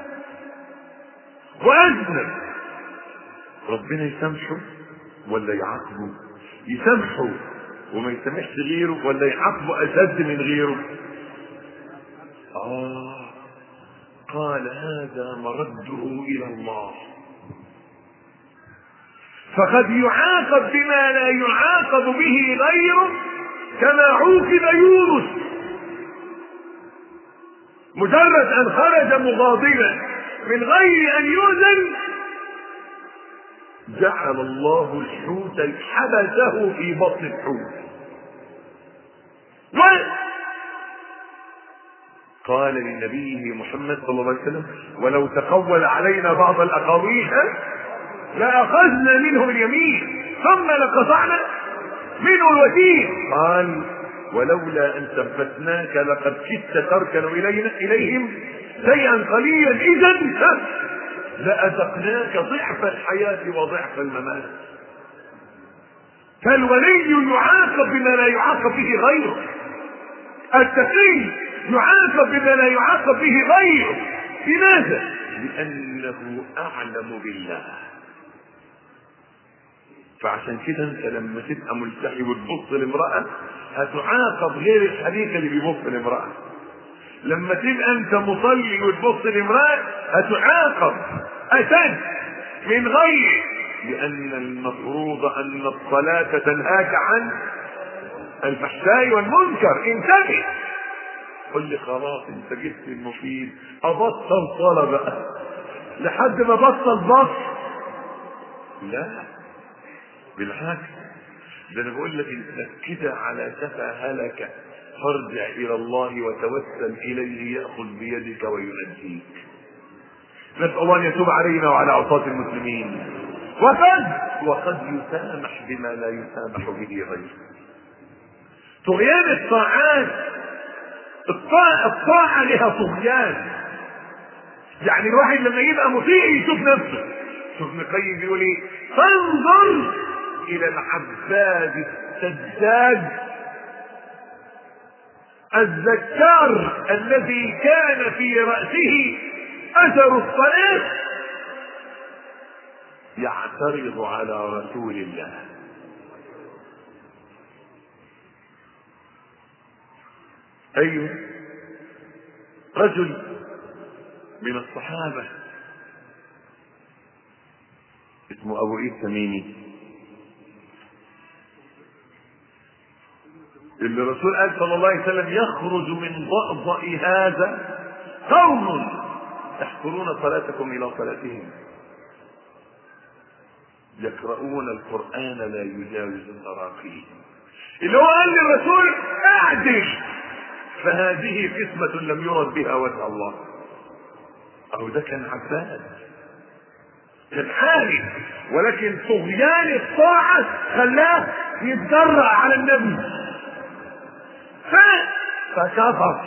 وأذنب ربنا يسامحه ولا يعاقبه يسامحه وما يسامحش غيره ولا يعاقبه اشد من غيره اه قال هذا مرده الى الله فقد يعاقب بما لا يعاقب به غيره كما عوقب يونس مجرد ان خرج مغاضبا من غير ان يؤذن جعل الله الحوت حبسه في بطن الحوت و قال لنبيه محمد صلى الله عليه وسلم ولو تقول علينا بعض الاقاويل لاخذنا منه اليمين ثم لقطعنا منه الوتين قال ولولا ان ثبتناك لقد كدت تركن الينا اليهم شيئا قليلا اذا لأذقناك ضعف الحياة وضعف الممات فالولي يعاقب بما لا يعاقب به غيره التقي يعاقب بما لا يعاقب به غيره لماذا؟ لأنه أعلم بالله فعشان كده انت لما تبقى ملتحي وتبص لامرأة هتعاقب غير الحديث اللي بيبص لامرأة لما تبقى انت مصلي وتبص لامرأة هتعاقب اشد من غير لان المفروض ان الصلاة تنهاك عن الفحشاء والمنكر انتبه قل لي خلاص انت جبت المفيد ابطل صلاة بقى لحد ما بطل بص لا بالعكس ده انا بقول لك انت كده على سفا هلك فارجع الى الله وتوسل اليه ياخذ بيدك وينجيك نسال الله ان يتوب علينا وعلى عصاة المسلمين وقد وقد يسامح بما لا يسامح به غيره طغيان الطاعات الطاعة, الطاعة لها طغيان يعني الواحد لما يبقى مطيع يشوف نفسه شوف ابن القيم بيقول ايه فانظر الى العباد السجاد الذكار الذي كان في رأسه أثر الصلاة يعترض على رسول الله أيوه رجل من الصحابة اسمه أبو إيد تميمي اللي الرسول قال صلى الله عليه وسلم يخرج من ضأضأ هذا قوم تحقرون صلاتكم إلى صلاتهم يقرؤون القرآن لا يجاوز تراقيهم اللي هو قال للرسول اعدل فهذه قسمة لم يرد بها وجه الله أو ده كان عباد كان عالي ولكن طغيان الطاعة خلاه يتجرأ على النبي ف... فكفر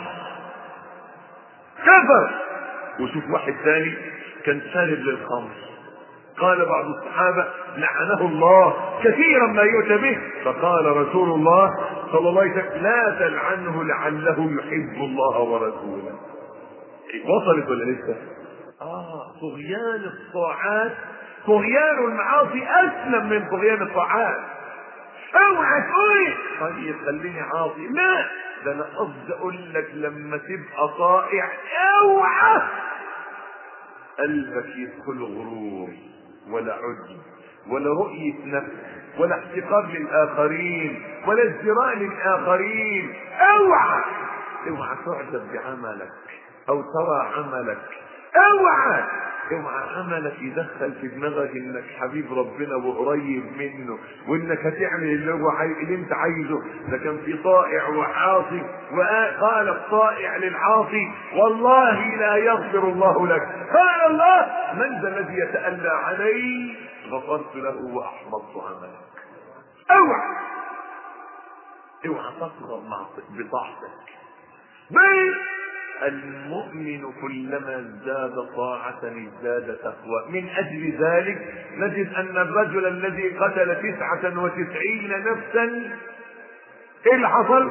كفر وشوف واحد ثاني كان سالب للخمر قال بعض الصحابة لعنه الله كثيرا ما يؤتى به فقال رسول الله صلى الله عليه وسلم لا تلعنه لعله يحب الله ورسوله وصلت ولا لسه؟ اه طغيان الطاعات طغيان المعاصي اسلم من طغيان الطاعات اوعى تقول طيب خليني عاصي لا ده انا قصدي اقول لك لما تبقى طائع اوعى قلبك يدخل غرور ولا عجب ولا رؤية نفس ولا احتقار للآخرين ولا ازدراء للآخرين اوعى اوعى تعجب بعملك او ترى عملك اوعى اوعى عملك يدخل في دماغك انك حبيب ربنا وقريب منه وانك هتعمل اللي هو عاي... اللي انت عايزه ده كان في طائع وعاصي وقال الطائع للعاصي والله لا يغفر الله لك قال الله من ذا الذي يتألى علي غفرت له واحبطت عملك اوعى اوعى تطغى بطاعتك بل المؤمن كلما ازداد طاعة ازداد تقوى من أجل ذلك نجد أن الرجل الذي قتل تسعة وتسعين نفسا إيه اللي حصل؟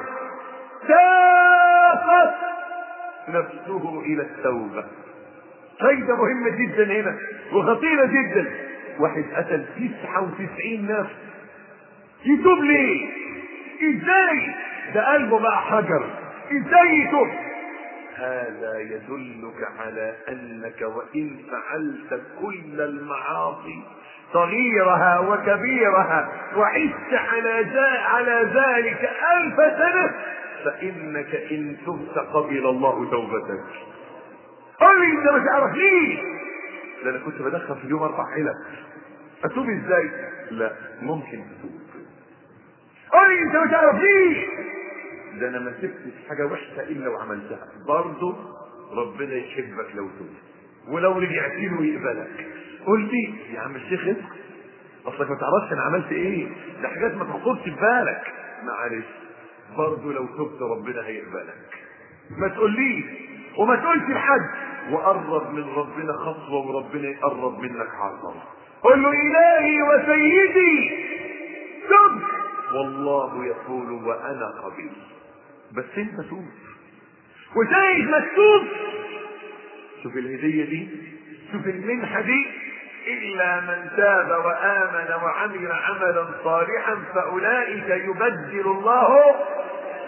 ساقت نفسه إلى التوبة فايدة مهمة جدا هنا وخطيرة جدا واحد قتل تسعة وتسعين نفس يتوب ليه؟ ازاي؟ ده قلبه بقى حجر ازاي يتوب؟ هذا يدلك على انك وان فعلت كل المعاصي صغيرها وكبيرها وعشت على على ذلك الف سنه فانك ان تبت قبل الله توبتك قل لي انت ما تعرف ليه ده انا كنت بدخل في اليوم اربع حلق اتوب ازاي لا ممكن تتوب قل لي انت ما تعرف ليه ده انا ما سبتش حاجه وحشه الا وعملتها برضه ربنا يحبك لو تبت ولو رجعت له يقبلك قول لي يا عم الشيخ اسكت اصلك ما تعرفش انا عملت ايه ده حاجات ما تخطرش في بالك معلش برضه لو تبت ربنا هيقبلك ما تقوليش وما تقولش لحد وقرب من ربنا خطوه وربنا يقرب منك عشره قل له الهي وسيدي تب والله يقول وانا قبيل بس انت توب وزي ما تتوب شوف الهدية دي شوف المنحة دي إلا من تاب وآمن وعمل عملا صالحا فأولئك يبدل الله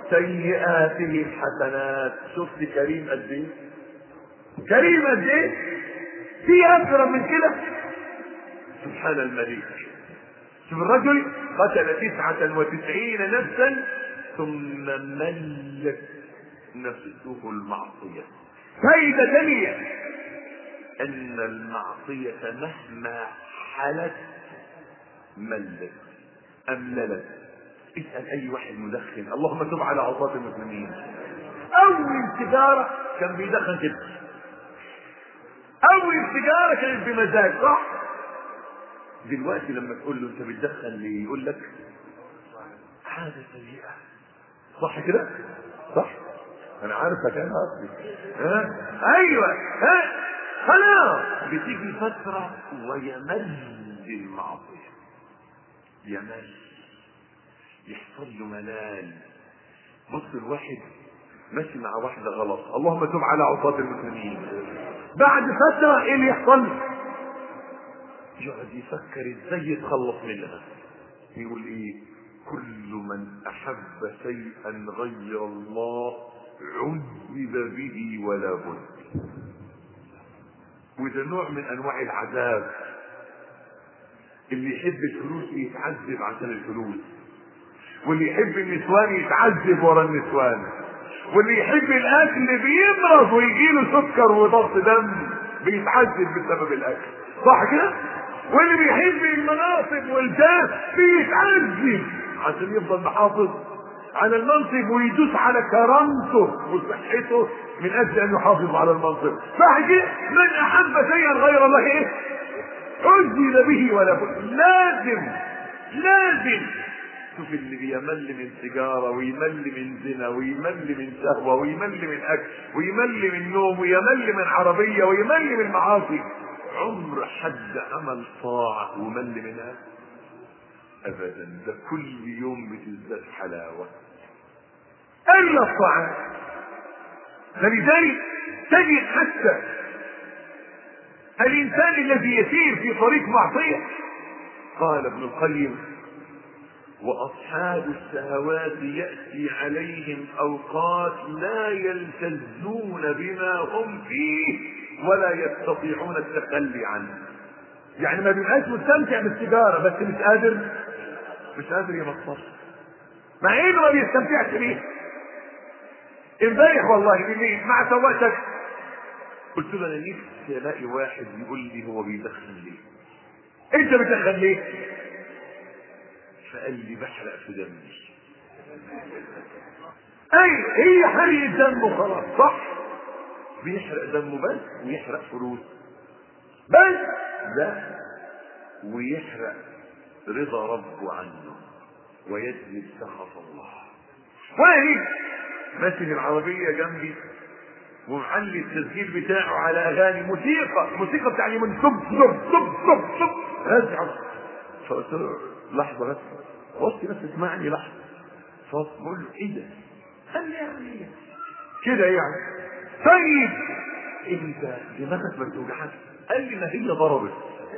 سيئاتهم حسنات شفت كريم قد ايه كريم قد ايه في اكرم من كده سبحان الملك شوف الرجل قتل تسعة وتسعين نفسا ثم ملك نفسه المعصية فايدة ثانية أن المعصية مهما حلت ملت أمللت اسأل أي واحد مدخن اللهم تب على عصاة المسلمين أول سيجارة كان بيدخن كده أول سيجارة كانت بمزاج صح؟ دلوقتي لما تقول له أنت بتدخن ليه؟ يقول لك عادة سيئة صح كده؟ صح؟ أنا عارفك أنا أصلي ها؟ أيوه ها؟ خلاص بتيجي فترة ويمل المعصية يمل يحصل له ملال بص الواحد ماشي مع واحدة غلط اللهم تب على عصاة المسلمين بعد فترة ايه اللي يحصل يقعد يفكر ازاي يتخلص منها يقول ايه كل من احب شيئا غير الله عذب به ولا بد وده نوع من انواع العذاب اللي يحب الفلوس يتعذب عشان الفلوس واللي يحب النسوان يتعذب ورا النسوان واللي يحب الاكل بيمرض ويجيله سكر وضغط دم بيتعذب بسبب الاكل صح كده واللي بيحب المناصب والجاه بيتعذب عشان يفضل محافظ على المنصب ويدوس على كرامته وصحته من اجل ان يحافظ على المنصب صح كده من احب شيئا غير الله ايه عذب به ولا بد لازم لازم شوف اللي بيمل من سيجارة ويمل من زنا ويمل من شهوة ويمل من أكل ويمل من نوم ويمل من عربية ويمل من معاصي عمر حد عمل طاعة ومل منها أبدا ده كل يوم بتزداد حلاوة إلا الطاعات فلذلك تجد حتى الإنسان الذي يسير في طريق معصية قال ابن القيم واصحاب الشهوات ياتي عليهم اوقات لا يلتزون بما هم فيه ولا يستطيعون التخلي عنه يعني ما بيبقاش مستمتع بالسيجاره بس مش قادر مش قادر يبطل مع انه ما بيستمتعش بيه امبارح والله بالليل مع سواقتك قلت له انا نفسي الاقي واحد يقول لي هو بيدخن ليه انت بتدخن ليه فقال لي بحرق في دمي اي هي حرق دمه خلاص صح بيحرق دمه بس ويحرق فلوس بس لا ويحرق رضا ربه عنه ويجلب سخط الله وانا ماشي العربية جنبي ومعلي التسجيل بتاعه على اغاني موسيقى موسيقى بتاع من صب صب صب صب صب ازعج فقلت له لحظة بس وصي بس اسمعني لحظة فبقول له ايه ده؟ قال لي يعني كده يعني طيب انت دماغك ما بتوجعكش قال لي ما هي ضربت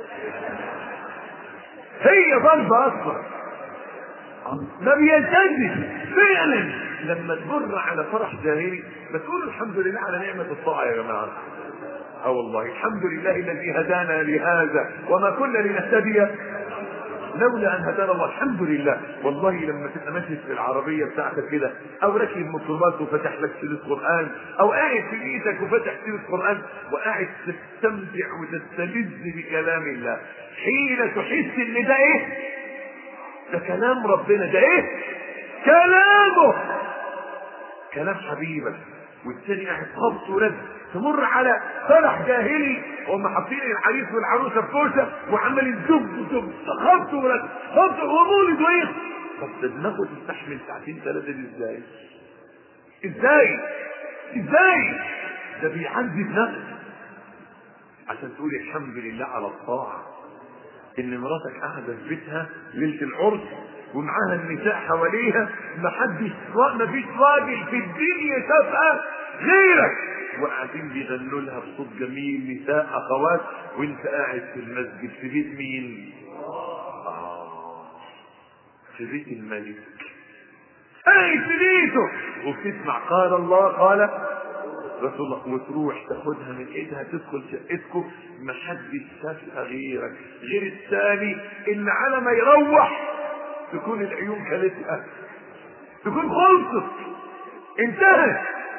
هي ضربة اصلا ما بيلتزم فعلا لما تمر على فرح جاهلي بتقول الحمد لله على نعمة الطاعة يا جماعة اه والله الحمد لله الذي هدانا لهذا وما كنا لنهتدي لولا ان هدانا الله الحمد لله والله لما تبقى ماشي في العربيه بتاعتك كده او راكب ميكروباص وفتح لك سيره قران او قاعد في بيتك وفتح سيره قران وقاعد تستمتع وتستلذ بكلام الله حين تحس ان ده ايه؟ ده كلام ربنا ده ايه؟ كلامه كلام حبيبك والتاني قاعد خبط ورد تمر على فرح جاهلي وهم حاطين العريس والعروسه في كوشه وعمال يدب دب خبط ورد خبط ومولد وايه طب ده دماغه تستحمل ساعتين ثلاثه دي ازاي؟ ازاي؟ ازاي؟ ده بيعذب نفسه عشان تقولي الحمد لله على الطاعه ان مراتك قاعده في بيتها ليله العرس ومعاها النساء حواليها ما حدش ما فيش راجل في الدنيا شافها غيرك وقاعدين بيغنوا لها بصوت جميل نساء اخوات وانت قاعد في المسجد في بيت مين؟ آه في بيت الملك انا ابتديته وبتسمع قال الله قال رسول الله وتروح تاخدها من ايدها تدخل شقتكم ما حدش شافها غيرك غير الثاني اللي على ما يروح تكون العيون كلتها تكون خلصت انتهت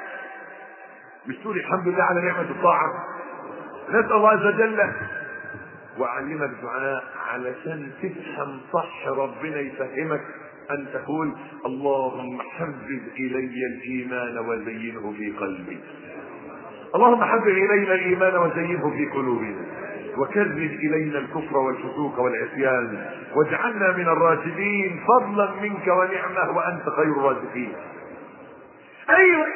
مش تقول الحمد لله على نعمة الطاعة نسأل الله عز وجل وأعلمك دعاء علشان تفهم صح ربنا يفهمك أن تقول اللهم حبب إلي الإيمان وزينه في قلبي اللهم حبب إلينا الإيمان وزينه في قلوبنا وكرر إلينا الكفر والفسوق والعصيان واجعلنا من الراشدين فضلا منك ونعمة وأنت خير الرازقين أيوة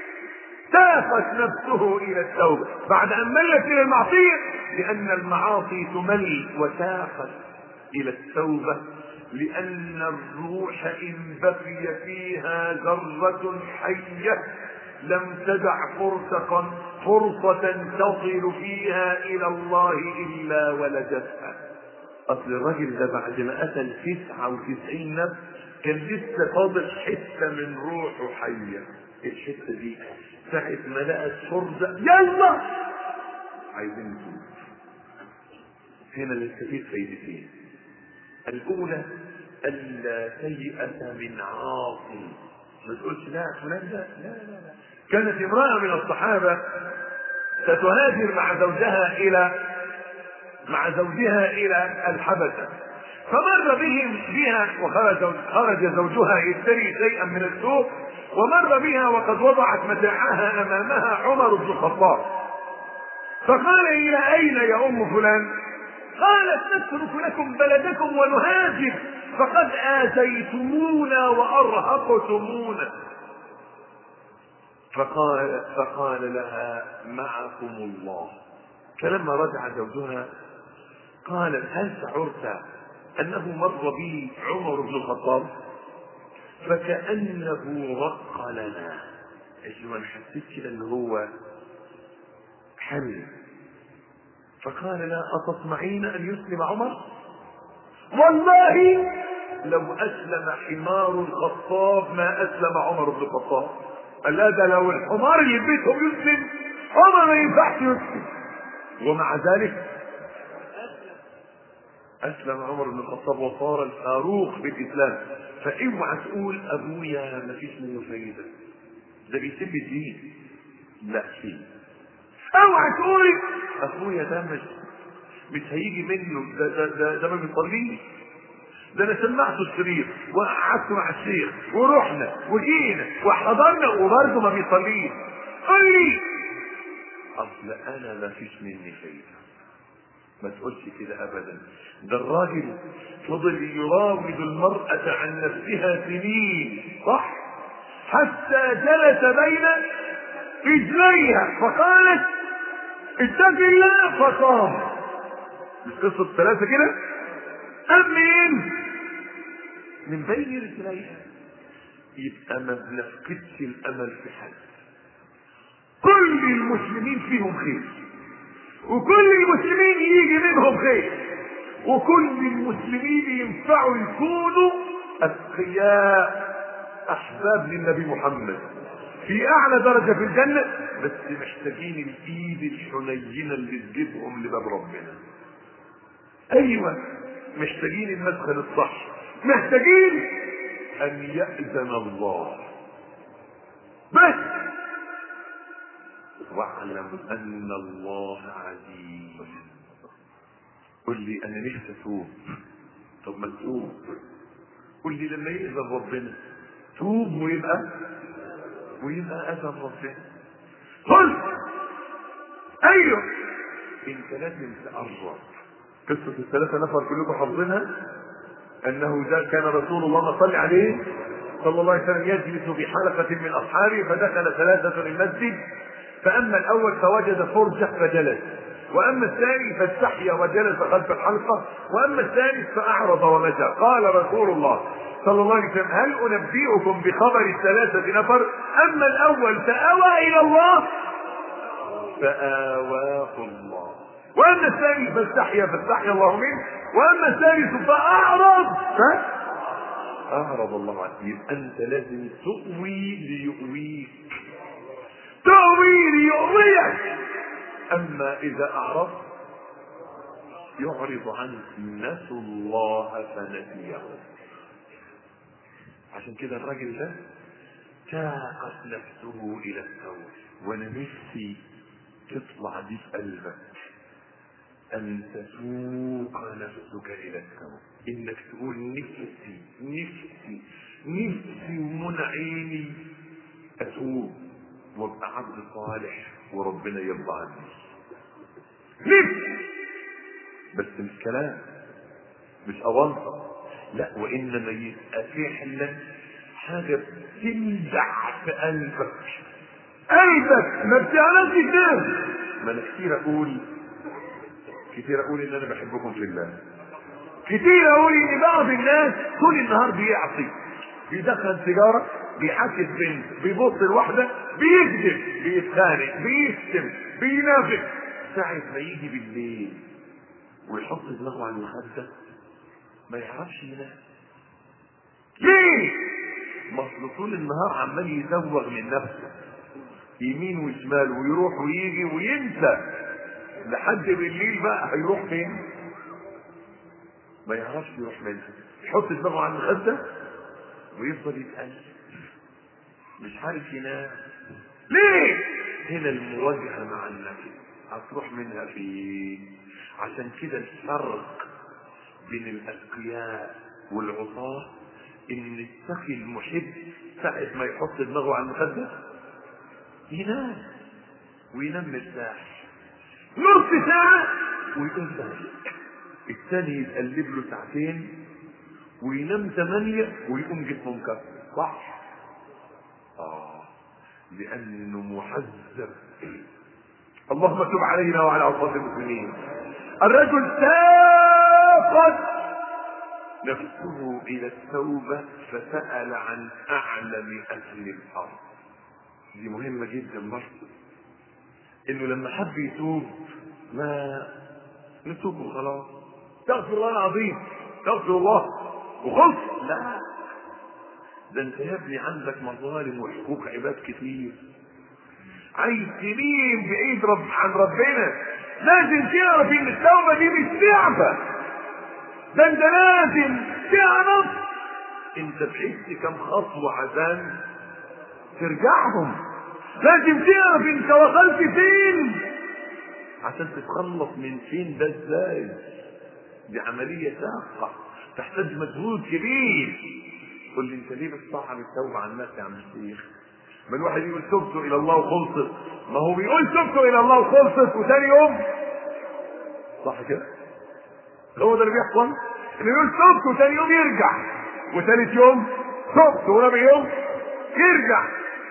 تافت نفسه إلى التوبة بعد أن ملت إلى المعصية لأن المعاصي تمل وتافت إلى التوبة لأن الروح إن بقي فيها ذرة حية لم تدع فرصة فرصة تصل فيها إلى الله إلا ولدتها أصل الراجل ده بعد ما قتل تسعة وتسعين نفس كان لسه فاضل حتة من روحه حية الحتة دي ساعة ما لقت فرصة يلا عايزين نتوب هنا نستفيد فايدتين الأولى ألا تيأس من عاصي ما تقولش لا فلان ده لا لا لا كانت امرأة من الصحابة ستهاجر مع زوجها إلى مع زوجها إلى الحبشة فمر بهم بها وخرج خرج زوجها يشتري شيئا من السوق ومر بها وقد وضعت متاعها أمامها عمر بن الخطاب فقال إلى أين يا أم فلان؟ قالت نترك لكم بلدكم ونهاجر فقد آذيتمونا وأرهقتمونا فقال فقال لها معكم الله فلما رجع زوجها قالت هل شعرت انه مر بي عمر بن الخطاب فكانه رق لنا ايوه انا حسيت كده ان هو حمل فقال لا أتطمعين أن يسلم عمر والله لو أسلم حمار الخطاب ما أسلم عمر بن الخطاب قال لا ده لو الحمار اللي في بيتهم يسلم عمر ما ينفعش يسلم ومع ذلك أسلم عمر بن الخطاب وصار الفاروق بالإسلام فاوعى تقول أبويا ما فيش منه فايدة ده بيسب الدين لا فيه اوعى تقولي اخويا ده مش مش هيجي منه ده ده ده, ده ما بيصليش ده انا سمعته الشريط وقعدت مع الشيخ ورحنا وجينا وحضرنا وبرضه ما بيصليش قول لي اصل انا ما فيش مني فايده ما تقولش كده ابدا ده الراجل فضل يراود المرأة عن نفسها سنين صح حتى جلس بين رجليها فقالت اتق الله فقام مش قصة ثلاثة كده أم مين من بين رجليها يبقى ما بنفقدش الأمل في حد كل المسلمين فيهم خير وكل المسلمين يجي منهم خير وكل المسلمين ينفعوا يكونوا أتقياء أحباب للنبي محمد في اعلى درجة في الجنة بس محتاجين الايد الحنينة اللي تجيبهم لباب ربنا ايوه محتاجين المدخل الصح محتاجين ان يأذن الله بس واعلم ان الله عزيز قل لي انا نفسي اتوب طب ما تتوب قل لي لما يأذن ربنا توب ويبقى ويبقى اذى ربنا قل ايوه انت لازم تقرب قصة الثلاثة نفر كلكم حافظينها انه ذا كان رسول الله صلى عليه صلى الله عليه وسلم يجلس في حلقة من اصحابه فدخل ثلاثة المسجد فاما الاول فوجد فرجة فجلس واما الثاني فاستحيا وجلس خلف الحلقة واما الثالث فاعرض ومشى قال رسول الله صلى الله عليه وسلم هل انبئكم بخبر الثلاثة نفر اما الاول فاوى الى الله فآواه الله واما الثاني فاستحيا فاستحيا الله منه واما الثالث فاعرض ف... اعرض الله عنه يبقى انت لازم تؤوي ليؤويك تؤوي ليؤويك اما اذا اعرضت يعرض عنك نسوا الله فنسيه عشان كده الراجل ده شاقت نفسه الى التوبه وانا نفسي تطلع دي في قلبك ان تسوق نفسك الى التوبه انك تقول نفسي نفسي نفسي ومن عيني اتوب وابقى عبد صالح وربنا يرضى عني نفسي بس مش كلام مش أونطة لا وإنما يبقى فعلا حاجة بتلدع في قلبك قلبك ما بتعرفش تنام ما أنا كتير أقول كتير أقول إن أنا بحبكم في الله كتير أقول إن بعض الناس طول النهار بيعصي بيدخن سيجارة بيحكي بنت بيبص لواحدة بيكذب بيتخانق بيشتم بينافق ساعة ما يجي بالليل ويحط دماغه على المخدة ما يعرفش ينام ليه؟ ما اصل طول النهار عمال يزوغ من نفسه يمين وشمال ويروح ويجي وينسى لحد بالليل بقى هيروح فين؟ ما يعرفش يروح منها يحط دماغه على المخدة ويفضل يتقلب مش عارف ينام ليه؟ هنا المواجهة مع النفس هتروح منها في عشان كده الفرق بين الأتقياء والعصاة إن التقي المحب ساعة ما يحط دماغه على المخدة ينام وينام مرتاح نص ساعة ويقوم ساعة الثاني يتقلب له ساعتين وينام ثمانية ويقوم جسمه مكسر صح؟ آه لأنه محذر اللهم تب علينا وعلى عصاة المسلمين الرجل ساقت نفسه الى التوبة فسأل عن اعلم اهل الارض دي مهمة جدا برضه انه لما حب يتوب ما نتوب وخلاص استغفر الله العظيم استغفر الله وخلص لا ده انت يا ابني عندك مظالم وحقوق عباد كتير عايز سنين بعيد رب عن ربنا لازم تعرف ان التوبه دي مش لعبه ده انت لازم تعرف انت بعدت كم خطوه عشان ترجعهم لازم تعرف انت وصلت فين عشان تتخلص من فين ده ازاي دي عمليه شاقه تحتاج مجهود كبير قول لي انت ليه بتصعب التوبه عن الناس يا عم الشيخ ما الواحد يقول تبت الى الله وخلصت ما هو بيقول تبت الى الله وخلصت وثاني يوم صح كده هو ده اللي بيحصل اللي يقول تبت وثاني يوم يرجع وثالث يوم تبت ورابع يوم يرجع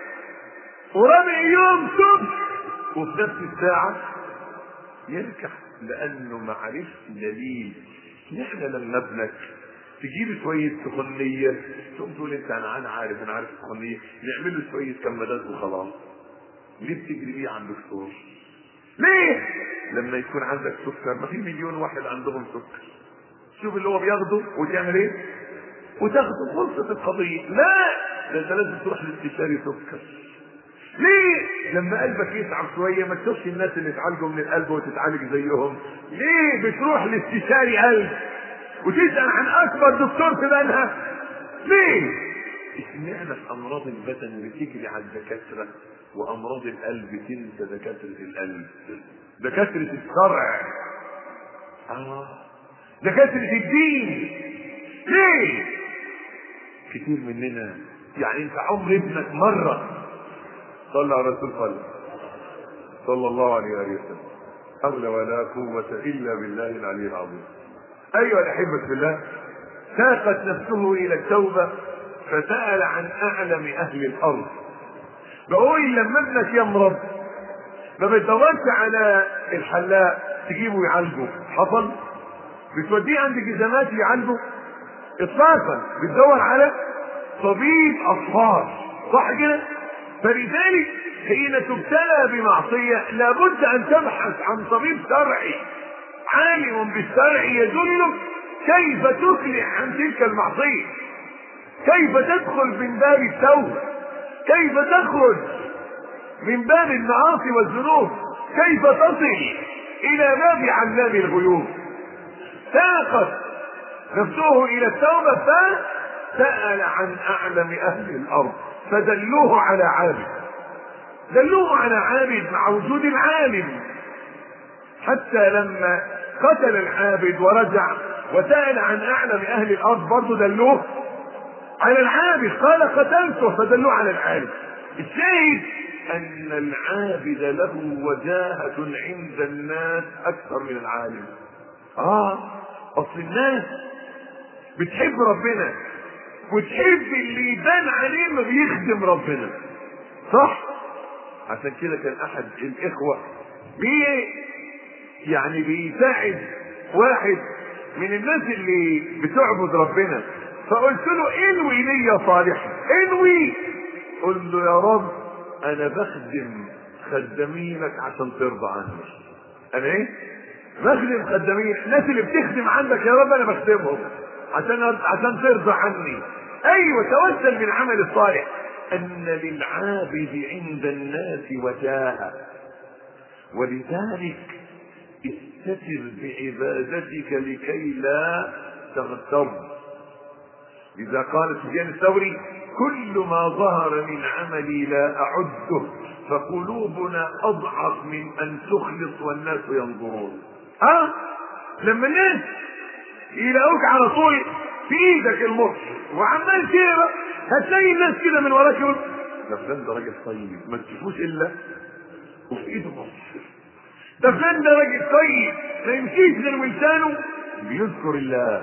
ورابع يوم تبت وفي نفس الساعة يرجع لأنه ما عرفش دليل احنا لما ابنك تجيب شوية سخونية تقوم تقول انت انا انا عارف انا عارف سخونية نعمل له شوية كمادات وخلاص ليه بتجري بيه عند الدكتور؟ ليه؟ لما يكون عندك سكر ما في مليون واحد عندهم سكر شوف اللي هو بياخده وتعمل ايه؟ وتاخده خلصت القضية لا ده انت لازم تروح لاستشاري سكر ليه؟ لما قلبك يتعب شوية ما تشوفش الناس اللي اتعالجوا من القلب وتتعالج زيهم ليه بتروح لاستشاري قلب وتسأل عن أكبر دكتور في بلها ليه؟ اشمعنى في أمراض البدن بتجري على الدكاترة وأمراض القلب تنسى دكاترة القلب دكاترة الشرع آه دكاترة الدين ليه؟ كتير مننا يعني انت عمر ابنك مرة صلى على رسول الله صلى الله عليه وآله وسلم حول ولا قوة إلا بالله العلي العظيم أيها الأحبة في الله ساقت نفسه إلى التوبة فسأل عن أعلم أهل الأرض بقول لما ابنك يمرض ما بتدورش على الحلاق تجيبه يعالجه حصل بتوديه عند جزامات يعالجه اطلاقا بتدور على طبيب اطفال صح كده فلذلك حين تبتلى بمعصيه لابد ان تبحث عن طبيب شرعي عالم بالشرع يدلك كيف تفلح عن تلك المعصيه كيف تدخل من باب التوبة كيف تخرج من باب المعاصي والذنوب كيف تصل الى باب علام الغيوب ساقت نفسه الى التوبة فسأل عن اعلم اهل الارض فدلوه على عابد دلوه على عابد مع وجود العالم حتى لما قتل العابد ورجع وسأل عن أعلم أهل الأرض برضه دلوه على العابد قال قتلته فدلوه على العابد الشاهد أن العابد له وجاهة عند الناس أكثر من العالم آه أصل الناس بتحب ربنا وتحب اللي يبان عليه انه بيخدم ربنا صح عشان كده كان احد الاخوه بي يعني بيساعد واحد من الناس اللي بتعبد ربنا فقلت له انوي نية صالحة انوي قل له يا رب انا بخدم خدامينك عشان ترضى عني انا ايه بخدم خدامين الناس اللي بتخدم عندك يا رب انا بخدمهم عشان عشان ترضى عني ايوه توسل بالعمل الصالح ان للعابد عند الناس وجاهه ولذلك استتر بعبادتك لكي لا تغتر لذا قال سفيان الثوري كل ما ظهر من عملي لا اعده فقلوبنا اضعف من ان تخلص والناس ينظرون ها لما الناس يلاقوك على طول في ايدك المصر وعمال كده هتلاقي الناس كده من وراك يقول ده فلان ده راجل طيب ما تشوفوش الا وفي ايده مصر ده فلان ده راجل طيب ما يمشيش غير ولسانه بيذكر الله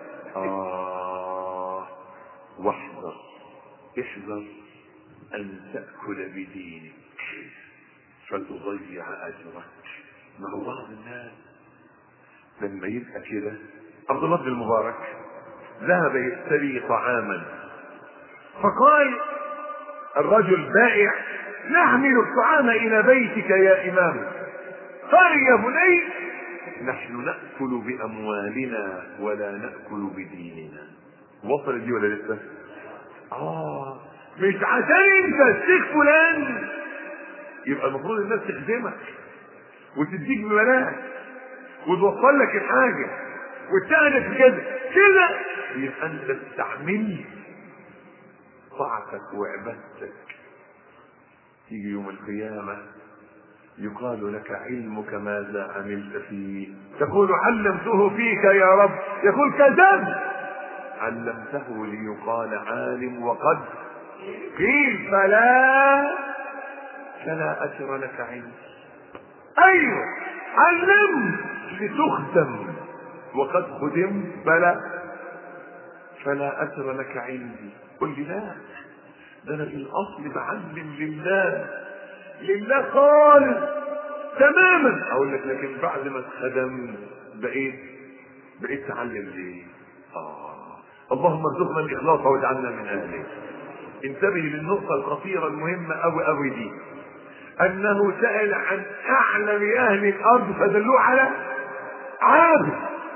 اه واحذر احذر ان تاكل بدينك فتضيع اجرك ما هو بعض الناس لما يبقى كده عبد الله بن المبارك ذهب يشتري طعاما فقال الرجل بائع نحمل الطعام الى بيتك يا امام قال يا بني نحن ناكل باموالنا ولا ناكل بديننا وصلت دي ولا لسه اه مش عشان انت الشيخ فلان يبقى المفروض الناس تخدمك وتديك ببلاش وتوصل لك الحاجه وتساعدك في كده كده يبقى انت استعمل طاعتك وعبادتك يجي يوم القيامه يقال لك علمك ماذا عملت فيه تقول علمته فيك يا رب يقول كذب علمته ليقال عالم وقد قيل فلا فلا اجر لك عندي ايوه علمت لتخدم وقد خدمت فلا فلا اجر لك عندي قل لي لا ده انا في الاصل بعلم لله لله خالص تماما اقول لك لكن بعد ما اتخدمت بقيت بقيت تعلم ليه اه اللهم ارزقنا الاخلاص واجعلنا من اهله انتبه للنقطه الخطيره المهمه قوي قوي دي انه سال عن اعلم اهل الارض فدلوه على عابد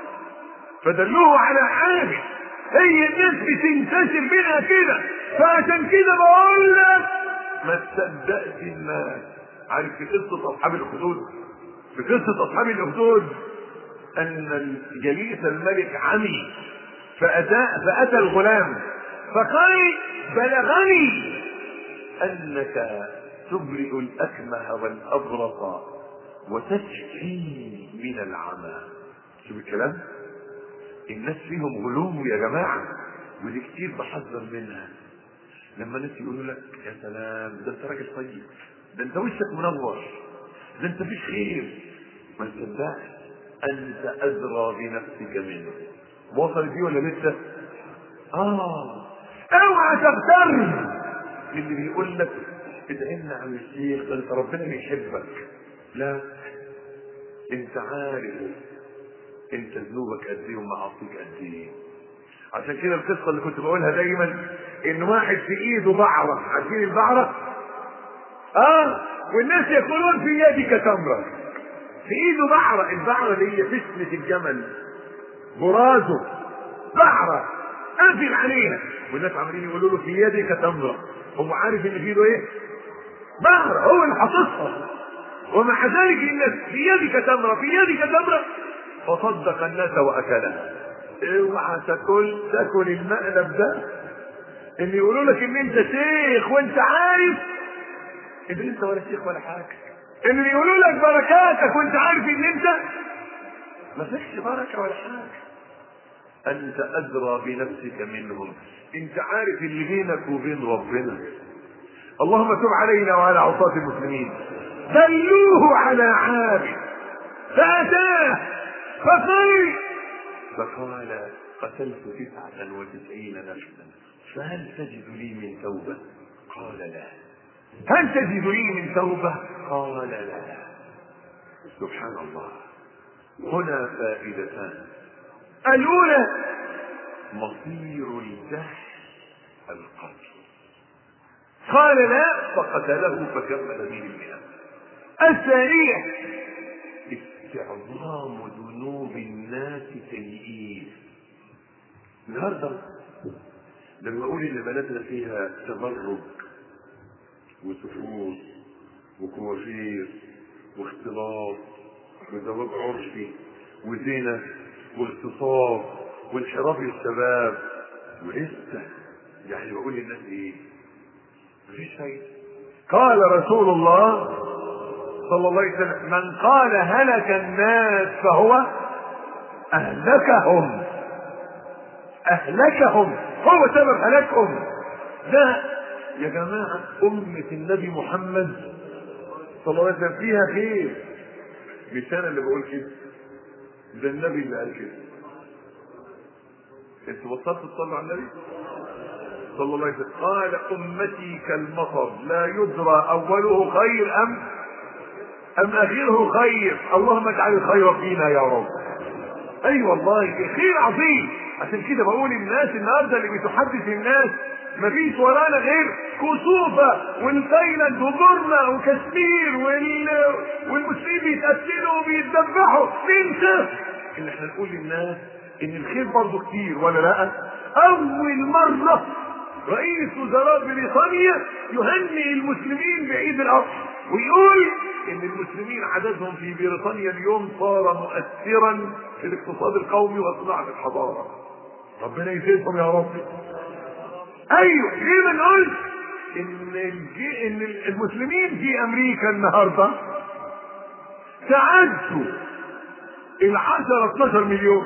فدلوه على عابد هي الناس بتنتشر منها كده فعشان كده بقول لك ما تصدقش الناس عارف في قصه اصحاب الاخدود في قصه اصحاب الاخدود ان جليس الملك عمي فأتى, فأتى الغلام فقال بلغني أنك تبرئ الأكمه والأبرص وتشفي من العمى شوف الكلام الناس فيهم غلو يا جماعة ودي كتير بحذر منها لما الناس يقولوا لك يا سلام ده انت راجل طيب ده انت وشك منور ده انت فيش خير ما تصدقش انت ادرى بنفسك منه وصل دي ولا لسه اه اوعى تغتر اللي بيقول لك ادعينا عن الشيخ ده انت ربنا بيحبك لا انت عارف انت ذنوبك قد ايه ومعاصيك قد ايه عشان كده القصه اللي كنت بقولها دايما ان واحد في ايده بعره عارفين البعره اه والناس يقولون في يدك تمره في ايده بعره البعره اللي هي فسنه الجمل برازه بعره قافل عليها والناس عمالين يقولوا له في يدك تمره هو عارف ان في ايده ايه؟ بهرة هو اللي حاططها ومع ذلك الناس في يدك تمره في يدك تمره فصدق الناس واكلها اوعى تاكل تاكل المقلب ده اللي يقولوا لك ان انت شيخ وانت عارف ان انت ولا شيخ ولا حاجه اللي يقولوا لك بركاتك وانت عارف ان انت ما فيكش بركه ولا حاجه انت ادرى بنفسك منهم انت عارف اللي بينك وبين ربنا اللهم تب علينا وعلى عصاة المسلمين دلوه على عابد فأتاه فقال فقال قتلت تسعة وتسعين نفسا فهل تجد لي من توبة قال لا هل تجد لي من توبة قال لا سبحان الله هنا فائدتان الأولى مصير الجهل القتل قال لا فقتله فكمل به المئة الثانية استعظام ذنوب الناس سيئين النهارده لما اقول ان بلدنا فيها تبرج وسفور وكوافير واختلاط وزواج عرفي وزنا واغتصاب وانحراف للشباب ولسه يعني بقول للناس ايه؟ مفيش فايده قال رسول الله صلى الله عليه وسلم من قال هلك الناس فهو اهلكهم اهلكهم هو سبب هلاكهم ده يا جماعه امه النبي محمد صلى الله عليه وسلم فيها خير مش انا اللي بقول كده ده النبي اللي قال كده انتوا بطلتوا تصلوا على النبي صلى الله عليه وسلم قال امتي كالمطر لا يدرى اوله خير ام ام اخره خير اللهم اجعل الخير فينا يا رب اي أيوة والله الخير عظيم عشان كده بقول الناس النهارده اللي بتحدث الناس مفيش ورانا غير كسوفة والتايلاند وبورما وكشمير وال... والمسلمين بيتقتلوا وبيتذبحوا ننسى ان احنا نقول للناس ان الخير برضه كتير ولا لا اول مرة رئيس وزراء بريطانيا يهنئ المسلمين بعيد الاضحى ويقول ان المسلمين عددهم في بريطانيا اليوم صار مؤثرا في الاقتصاد القومي وصناعة الحضارة ربنا يزيدهم يا رب ايوه ليه ما نقولش ان الجي... ان المسلمين في امريكا النهارده تعدوا ال 10 12 مليون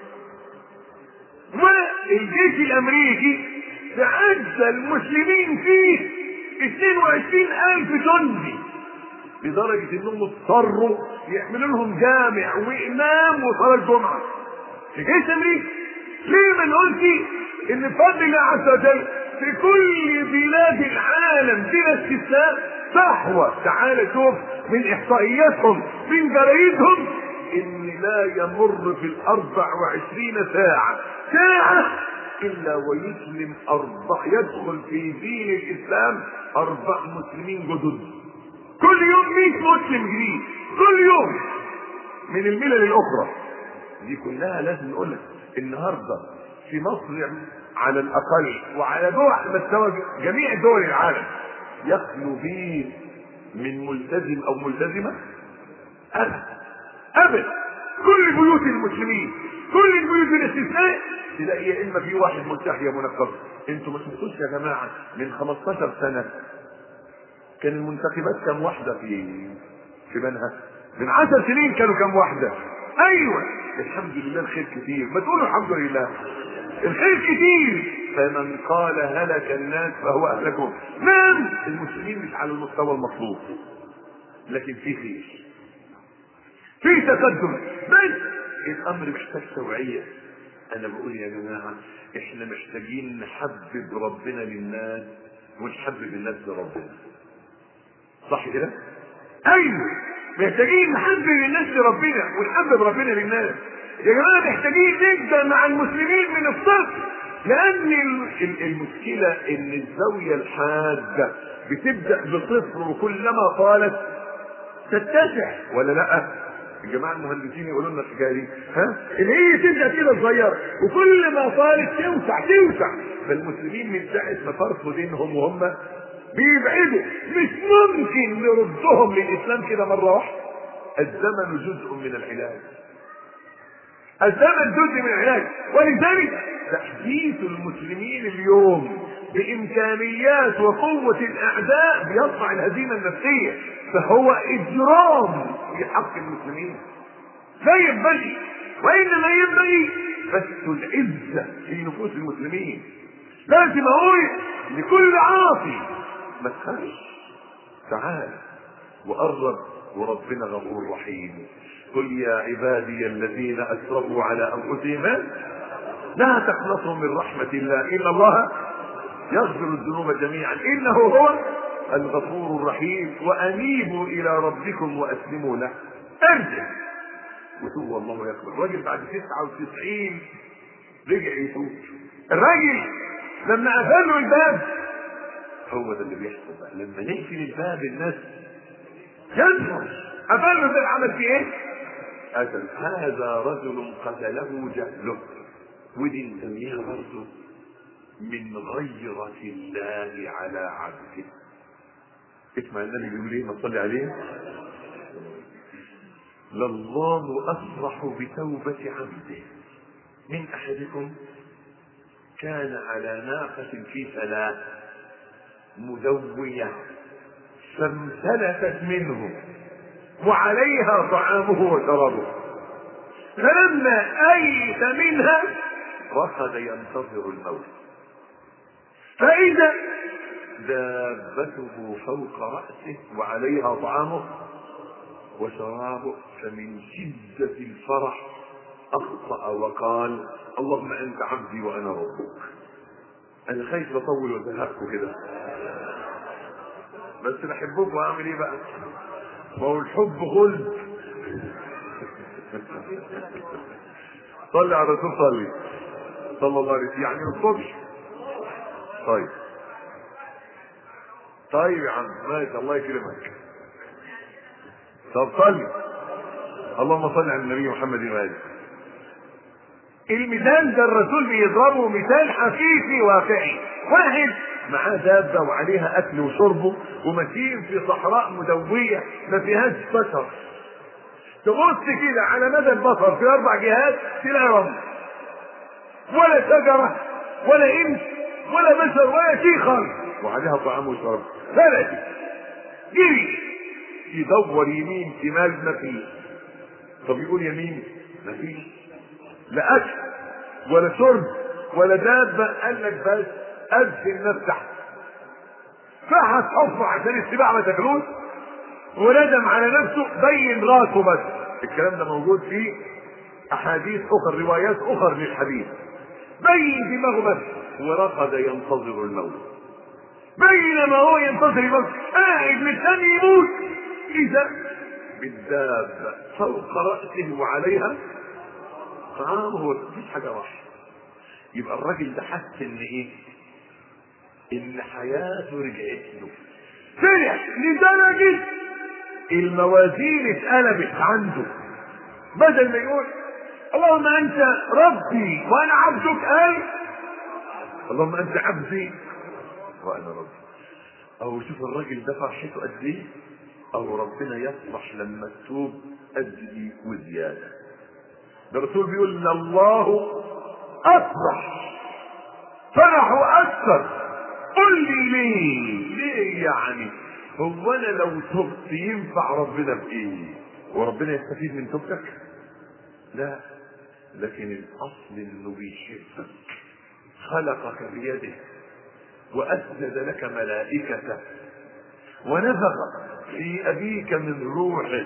والجيش الامريكي تعدى المسلمين فيه 22 الف جندي لدرجة انهم اضطروا يعملوا لهم جامع وامام وصلاة جمعة في جيش امريكا ليه ما نقولش ان بفضل الله عز وجل في كل بلاد العالم بلا استثناء صحوة تعال شوف من احصائياتهم من جرايدهم ان لا يمر في الاربع وعشرين ساعة ساعة الا ويسلم اربع يدخل في دين الاسلام اربع مسلمين جدد كل يوم 100 مسلم جديد كل يوم من الملل الاخرى دي كلها لازم نقولها النهارده في مصر على الاقل وعلى دول مستوى جميع دول العالم يخلو به من ملتزم او ملتزمه ابدا ابدا كل بيوت المسلمين كل البيوت بالاستثناء تلاقي يا اما في واحد ملتحي منقب انتوا ما شفتوش يا جماعه من 15 سنه كان المنتخبات كم واحده في في بنها من 10 سنين كانوا كم واحده ايوه الحمد لله الخير كتير ما تقولوا الحمد لله الخير كتير فمن قال هلك الناس فهو اهلكهم نعم المسلمين مش على المستوى المطلوب لكن في خير في تقدم بس الامر محتاج توعيه انا بقول يا جماعه احنا محتاجين نحبب ربنا للناس ونحبب الناس لربنا صح كده ايوه محتاجين نحبب الناس لربنا ونحبب ربنا للناس يا جماعه محتاجين نبدا مع المسلمين من الصفر لان المشكله ان الزاويه الحاده بتبدا بصفر وكلما طالت تتسع ولا لا الجماعه المهندسين يقولوا لنا الحكايه دي ها اللي هي تبدا كده صغيره وكل ما طالت توسع توسع فالمسلمين من ساعه ما فرقوا دينهم وهم بيبعدوا مش ممكن نردهم للاسلام كده مره واحده الزمن جزء من العلاج الزمن جزء من العلاج ولذلك تحديث المسلمين اليوم بامكانيات وقوه الاعداء بيصنع الهزيمه النفسيه فهو اجرام في حق المسلمين لا ينبغي وانما ينبغي بث العزه في نفوس المسلمين لازم اقول لكل عاصي ما تخافش تعال وقرب وربنا غفور رحيم قل يا عبادي الذين اسرفوا على انفسهم لا تقنطوا من رحمه الله ان الله يغفر الذنوب جميعا انه هو الغفور الرحيم وانيبوا الى ربكم واسلموا له ارجع وتوب والله يقبل الراجل بعد 99 رجع يتوب الراجل لما قفل له الباب هو ده اللي بيحصل بقى لما نقفل الباب الناس ينفر قفل له الباب عمل فيه ايه؟ قتل هذا رجل قتله جهله ودي نسميها برضه من غيرة الله على عبده اسمع النبي بيقول ايه ما تصلي عليه لله افرح بتوبة عبده من احدكم كان على ناقة في فلاة مدوية فامتلكت منه وعليها طعامه وشرابه فلما أيس منها رصد ينتظر الموت فإذا دابته فوق رأسه وعليها طعامه وشرابه فمن شدة الفرح أخطأ وقال اللهم أنت عبدي وأنا ربك أنا خايف أطول وأزهقكم كده بس بحبكم وأعمل إيه بقى؟ ما هو الحب غلب صلي على الرسول صلي صلى الله عليه وسلم يعني الصبح طيب طيب يا عم ماشي الله يكرمك طب صلي اللهم صل على النبي محمد وآله المثال ده الرسول بيضربه مثال حقيقي واقعي واحد معاه دابة وعليها أكل وشربه وماشيين في صحراء مدوية ما فيهاش بشر تبص كده على مدى البصر في أربع جهات تلاقي رمل ولا شجرة ولا إنس ولا بشر ولا شيء خالص وعليها طعام وشراب لا شيء جري يدور يمين شمال ما فيه طب يقول يمين ما فيش لا اكل ولا شرب ولا دابه قال لك بس ادخل الناس تحت فحت حفره عشان السباع ما تاكلوش وندم على نفسه بين راسه بس الكلام ده موجود في احاديث اخرى روايات اخرى للحديث بين دماغه بس ورقد ينتظر الموت بينما هو ينتظر الموت قاعد مستني يموت اذا بالدابه فوق راسه وعليها طعامه مفيش حاجه واحده يبقى الراجل ده حس ان ايه ان حياته رجعت له فرح لدرجه الموازين اتقلبت عنده بدل ما يقول اللهم انت ربي وانا عبدك قال اللهم انت عبدي وانا ربي او شوف الراجل ده فرحته قد ايه او ربنا يفرح لما تتوب قد وزياده ده الرسول بيقول ان الله افرح فرحه اكثر قل لي ليه ليه يعني هو انا لو تبت ينفع ربنا بايه وربنا يستفيد من توبتك لا لكن الاصل انه بيحبك خلقك بيده واسجد لك ملائكته ونفخ في ابيك من روحه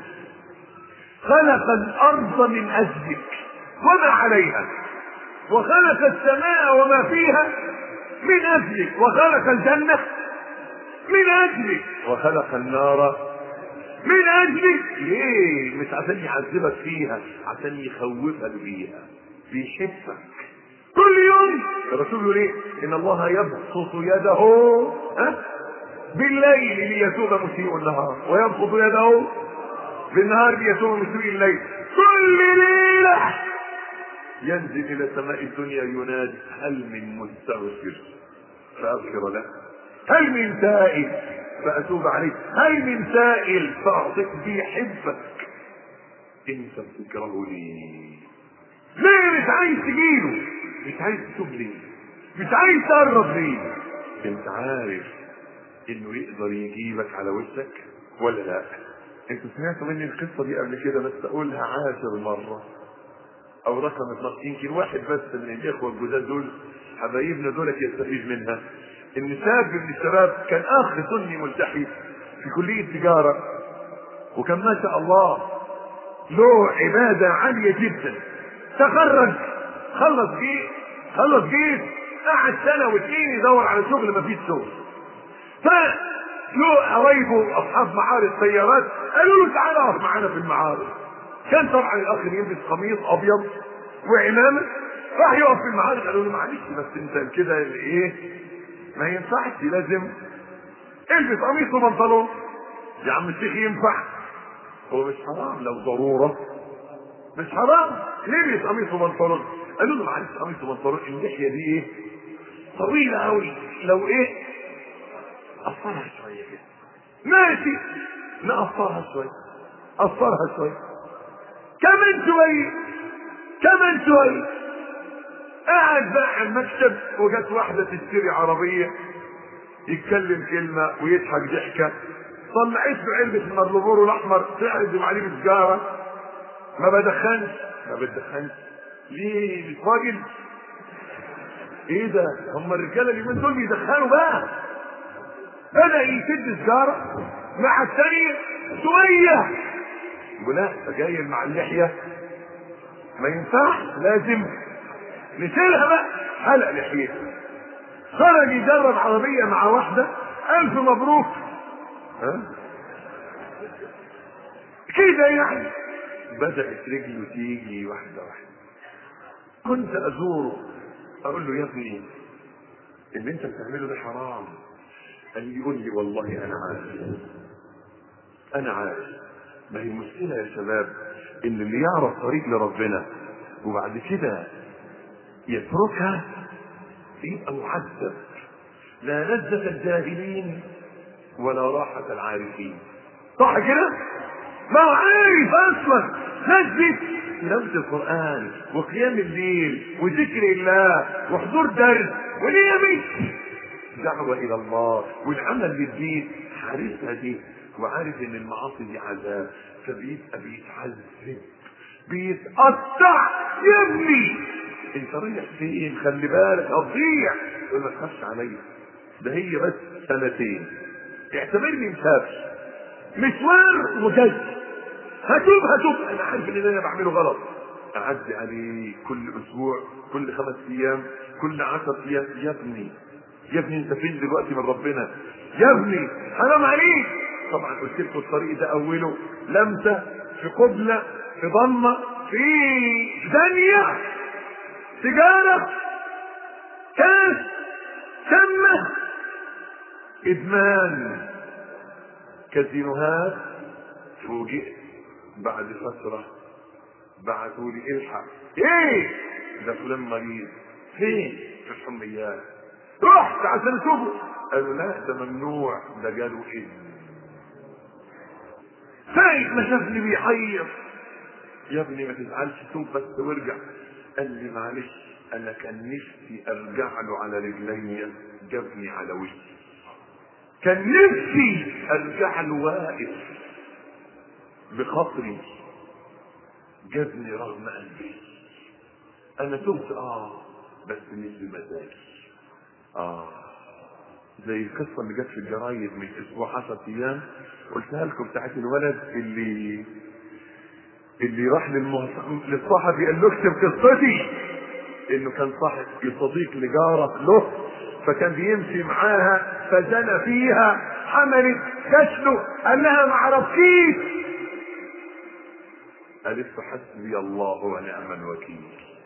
خلق الارض من اجلك وما عليها وخلق السماء وما فيها من اجلك وخلق الجنه من اجلك وخلق النار من اجلك ليه مش عشان يعذبك فيها عشان يخوفك بيها بيحبك كل يوم الرسول يقول ايه ان الله يبسط يده ها بالليل ليتوب مسيء النهار ويبسط يده بالنهار بيسوم مسوي الليل كل ليلة ينزل إلى سماء الدنيا ينادي هل من مستغفر فأغفر له هل من سائل فأتوب عليه هل من سائل فأعطيك بيحبك انت بتكره لي ليه مش عايز تجيله مش عايز تتوب ليه مش عايز تقرب ليه انت عارف انه يقدر يجيبك على وشك ولا لا انتوا سمعتوا مني القصه دي قبل كده بس اقولها عاشر مره او رقم 12 يمكن واحد بس من الاخوه الجداد دول حبايبنا دول يستفيد منها ان شاب من الشباب كان اخ سني ملتحي في كليه تجاره وكان ما شاء الله له عباده عاليه جدا تخرج خلص جيش خلص جيش قعد سنه واثنين يدور على شغل ما فيش شغل فله قرايبه اصحاب معارض سيارات قالوا له تعالى اقف معانا في المعارض كان طبعا الاخ يلبس قميص ابيض وعمامه راح يقف في المعارض قالوا له معلش بس انت كده ايه ما ينفعش لازم البس قميص وبنطلون يا عم الشيخ ينفع هو مش حرام لو ضروره مش حرام لبس قميص وبنطلون قالوا له معلش قميص وبنطلون اللحيه دي ايه طويله قوي لو ايه قصرها شويه كده ماشي نقصرها شويه قصرها شويه كمان شويه كمان شويه قاعد بقى على المكتب وجت واحده تشتري عربيه يتكلم كلمه ويضحك ضحكه طلعت له علبه المرلبورو الاحمر تعرض عليه بسجاره ما بدخنش ما بتدخنش ليه مش راجل ايه ده هم الرجاله اليومين دول بيدخنوا بقى بدا يسد سجاره مع الثانيه شويه يقول لا سجاير مع اللحيه ما ينفعش لازم نشيلها بقى حلق لحيته خرج يجرب عربيه مع واحده الف مبروك ها كده يعني بدات رجله تيجي واحده واحده كنت ازوره اقول له يا ابني اللي انت بتعمله ده حرام قال لي يقول لي والله انا عارف انا عارف ما هي المشكله يا شباب ان اللي يعرف طريق لربنا وبعد كده يتركها يبقى معذب لا لذة الجاهلين ولا راحة العارفين صح كده؟ ما هو عارف اصلا لذة تلاوة القرآن وقيام الليل وذكر الله وحضور درس وليه مش دعوة إلى الله والعمل للدين عارفها دي وعارف إن المعاصي دي عذاب فبيبقى بيتعذب بيتقطع يا ابني انت رايح فين خلي بالك هتضيع يقول ما تخافش عليا ده هي بس سنتين اعتبرني مسافر مشوار وجد هتوب هتوب انا عارف ان انا بعمله غلط اعدي عليه كل اسبوع كل خمس ايام كل عشر ايام يا ابني يا ابني انت فين دلوقتي من ربنا يا ابني حرام عليك طبعا قلت لكم الطريق ده اوله لمسه في قبله في ضمه في ثانيه سيجاره كاس سمه ادمان كازينوهات فوجئت بعد فترة بعتوا لي الحق ايه ده فلان مريض فين في الحميات رحت عشان اشوفه قالوا لا ده ممنوع ده جاله اذن سايق ما شافني بيعيط يا ابني ما تزعلش توب بس وارجع قال لي معلش انا كان نفسي ارجع له على رجلي جابني على وشي كان نفسي ارجع له واقف بخاطري جابني رغم قلبي انا تبت اه بس مش بمزاجي اه زي القصه اللي جت في الجرايد من اسبوع 10 ايام قلتها لكم بتاعت الولد اللي اللي راح للمهص... للصحفي قال له اكتب قصتي انه كان صاحب صديق لجاره له فكان بيمشي معاها فزنى فيها حملت كشله قال لها ما عرفتيش قالت له حسبي الله ونعم الوكيل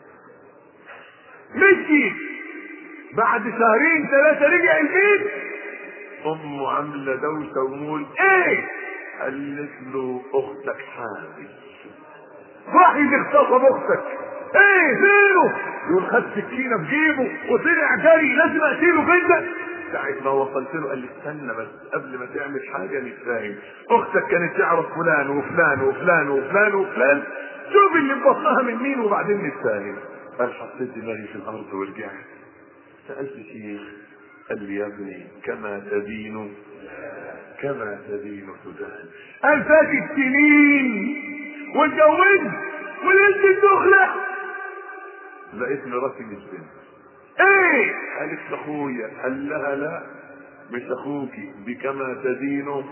مشي بعد شهرين ثلاثة رجع البيت أمه عاملة دوشة ومول إيه؟ قالت له اختك حامل راح يغتصب اختك ايه فينه يقول خد سكينه في جيبه وطلع جري لازم اقتله كده ساعة ما وصلت له قال لي استنى بس قبل ما تعمل حاجة نتفاهم اختك كانت تعرف فلان وفلان وفلان وفلان وفلان شوف اللي في بطنها من مين وبعدين نتفاهم قال حطيت دماغي في الارض ورجعت سألت شيخ قال لي يا ابني كما تدين كما تدين تدان قال فاتت سنين واتجوزت ولقيت الدخله لقيت مراتي مش بنت ايه قالت لاخويا قال لها لا مش اخوكي بكما تدين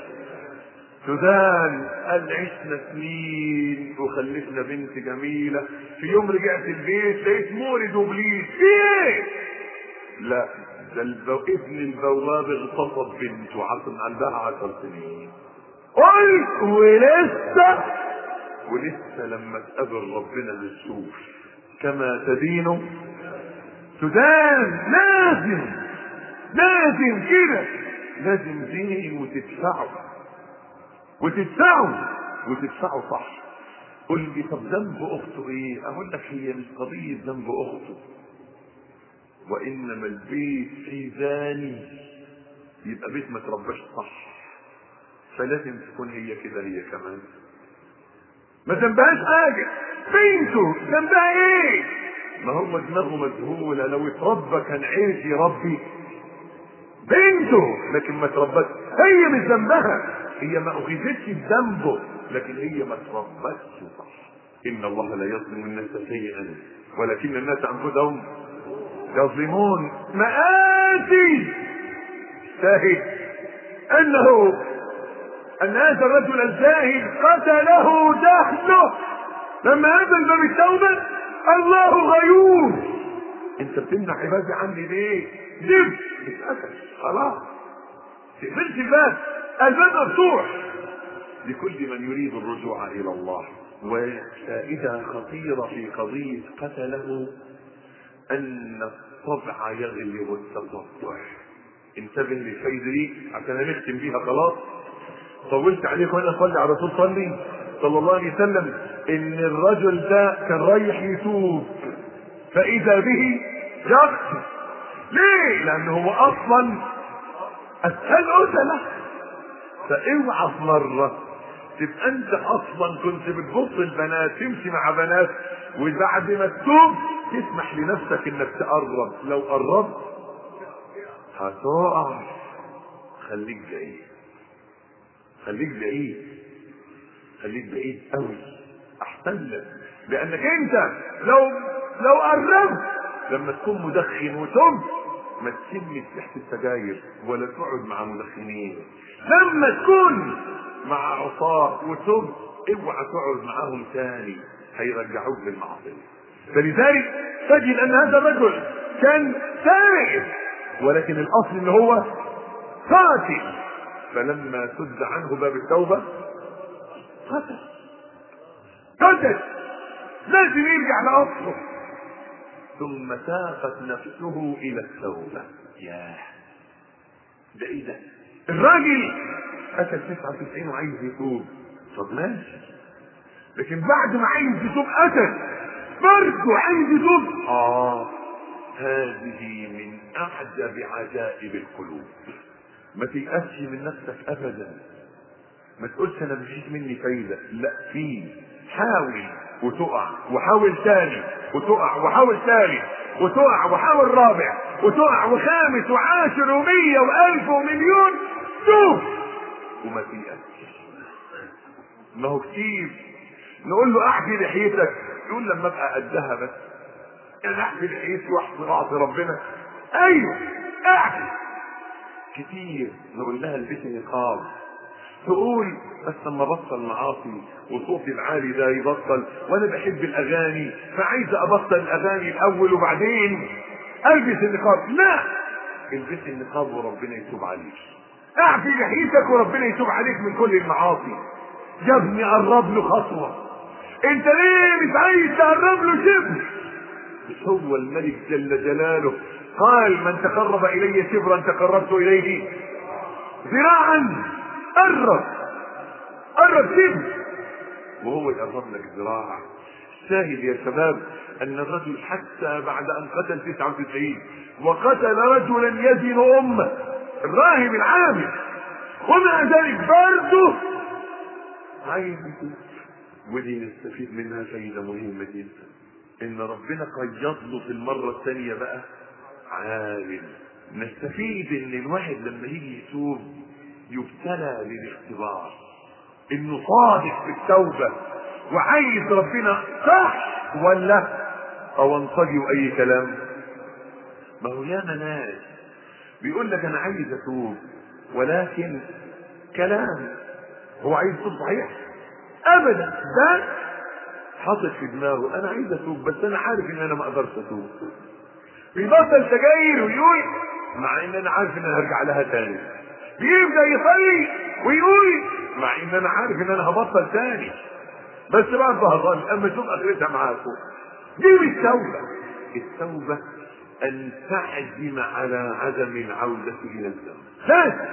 سودان قال عشنا سنين وخلفنا بنت جميلة في يوم رجعت البيت لقيت مولد وبليس في ايه لا ده البو... ابن البواب اغتصب بنته عشان عندها عشر سنين قلت ولسه ولسه لما تقابل ربنا هتشوف كما تدين سودان لازم لازم كده لازم دين وتدفعه وتدفعه وتدفعه صح قل لي طب ذنب اخته ايه اقول لك هي مش قضيه ذنب اخته وانما البيت في زاني يبقى بيت ما ترباش صح فلازم تكون هي كده هي كمان ما ذنبهاش حاجه بنته ذنبها ايه ما هو دماغه مذهوله لو اتربى كان عايز يربي بنته لكن ما تربت هي مش ذنبها هي ما اخذتش بذنبه لكن هي ما تربتش صح ان الله لا يظلم الناس شيئا ولكن الناس انفسهم يظلمون مآتي شاهد انه ان هذا الرجل الزاهد قتله دهنه لما قابل باب التوبه الله غيور انت بتمنع عبادي عني ليه؟ دب اتقتل خلاص تقفلش الباب الباب مفتوح لكل من يريد الرجوع الى الله وفائده خطيره في قضيه قتله ان الطبع يغلب التطبع انتبه للفايده دي عشان نختم بيها خلاص طولت عليك وانا صلي على رسول صلي صلى الله عليه وسلم ان الرجل ده كان رايح يتوب فاذا به يقتل ليه؟ لان هو اصلا اسهل قتله فاوعى في مره تبقى انت اصلا كنت بتبص البنات تمشي مع بنات وبعد ما تتوب تسمح لنفسك انك تقرب لو قربت هتقع خليك بعيد خليك بعيد خليك بعيد قوي احسن لك لانك انت لو لو قربت لما تكون مدخن وتم ما تشمش ريحه السجاير ولا تقعد مع مدخنين لما تكون مع عصاة وتب اوعى تقعد معاهم تاني هيرجعوك للمعصيه فلذلك تجد ان هذا الرجل كان تائب ولكن الاصل ان هو قاتل فلما سد عنه باب التوبه قتل قتل لازم يرجع لاصله ثم ساقت نفسه الى التوبه ياه ده ايه ده الراجل قتل 99 وعايز يتوب طب ماشي لكن بعد ما عايز يتوب قتل برضه عايز يتوب اه هذه من اعجب عجائب القلوب ما تيأسش من نفسك ابدا ما تقولش انا مفيش مني فايده لا في حاول وتقع وحاول تاني وتقع وحاول ثالث وتقع وحاول رابع وتقع وخامس وعاشر ومية والف ومليون شوف وما تيأسش ما هو كتير نقول له احكي لحيتك يقول لما ابقى قدها بس انا احكي لحيتي واحفظ اعطي ربنا ايوه احكي كتير نقول لها البسي نقاب تقول بس لما بطل معاصي وصوتي العالي ده يبطل وانا بحب الاغاني فعايزه ابطل الاغاني الاول وبعدين البس النقاب لا البسي النقاب وربنا يتوب عليك اعفي لحيتك وربنا يتوب عليك من كل المعاصي يا ابني قرب له خطوه انت ليه مش عايز تقرب له شبر مش هو الملك جل جلاله قال من تقرب الي شبرا تقربت اليه ذراعا قرب قرب سيبني وهو يقرب لك ذراع شاهد يا شباب ان الرجل حتى بعد ان قتل 99 وقتل رجلا يزن امه الراهب العامل ومع ذلك برضه عايز يتوب ودي نستفيد منها فايده مهمه جدا ان ربنا قيض له في المره الثانيه بقى عالم نستفيد ان الواحد لما يجي يتوب يبتلى للاختبار انه صادق في التوبه وعايز ربنا صح ولا او انطجي اي كلام ما هو ياما ناس بيقول لك انا عايز اتوب ولكن كلام هو عايز يتوب صحيح ابدا ده حاطط في دماغه انا عايز اتوب بس انا عارف ان انا ما اقدرش اتوب بيبطل سجاير ويقول مع ان انا عارف ان انا هرجع لها تاني بيبدا يصلي ويقول مع ان انا عارف ان انا هبطل تاني بس برضه هظل اما اشوف اخرتها معاكم دي مش توبه التوبه ان تعزم على عدم العوده الى الذنب لازم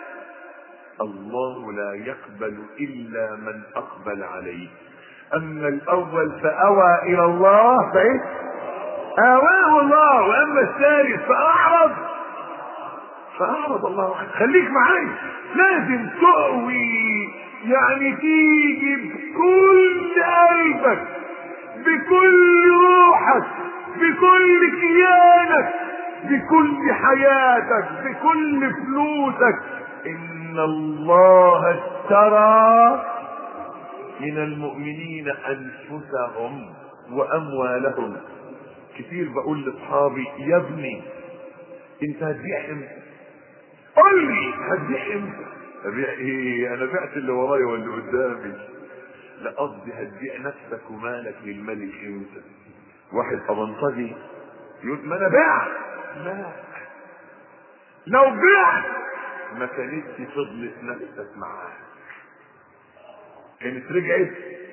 الله لا يقبل الا من اقبل عليه اما الاول فاوى الى الله فايه اواه الله واما الثالث فاعرض فاعرض الله عنه خليك معايا لازم تقوي يعني تيجي بكل قلبك بكل روحك بكل كيانك بكل حياتك بكل فلوسك ان الله اشترى من المؤمنين انفسهم واموالهم كتير بقول لاصحابي يا ابني انت هتبيع امتى قول لي هتبيع امتى ابيع ايه انا بعت اللي ورايا واللي قدامي لا قصدي هتبيع نفسك ومالك للملك امتى واحد ابنطجي يقول ما انا بعت لا لو بعت ما كانتش فضلت نفسك معاه كانت رجعت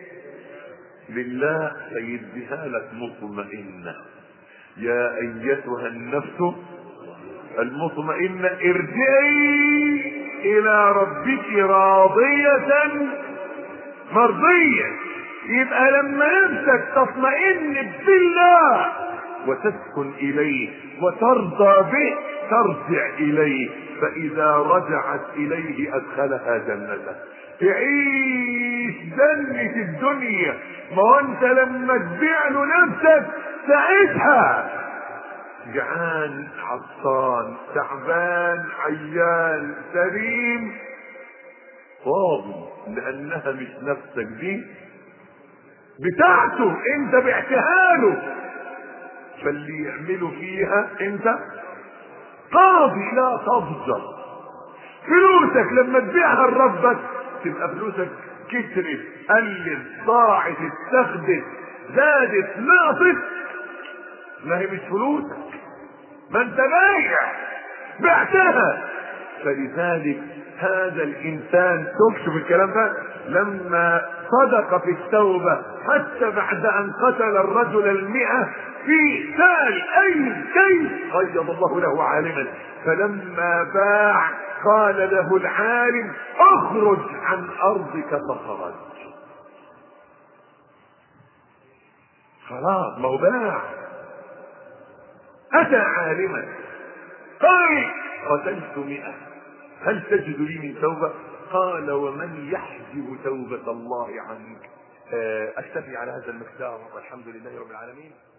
لله سيديها لك مطمئنة يا أيتها النفس المطمئنة ارجعي إلى ربك راضية مرضية يبقى لما نفسك تطمئن بالله وتسكن إليه وترضى به ترجع إليه فإذا رجعت إليه أدخلها جنته تعيش جنة الدنيا ما هو انت لما تبيع له نفسك ساعتها جعان عطشان تعبان عيان سليم فاضي لانها مش نفسك دي بتاعته انت بعتها له فاللي يعمله فيها انت قاضي لا تفضل فلوسك لما تبيعها لربك تبقى فلوسك كترت قلت ضاعت اتخذت زادت نقصت ما هي مش فلوسك ما انت بايع بعتها فلذلك هذا الانسان تكشف الكلام ده لما صدق في التوبة حتى بعد ان قتل الرجل المئة في سال اي كيف قيض الله له عالما فلما باع قال له العالم اخرج عن ارضك فخرج خلاص ما هو باع اتى عالما قال قتلت مئة هل تجد لي من توبة قال ومن يحجب توبة الله عنك أكتفي على هذا المقدار والحمد لله رب العالمين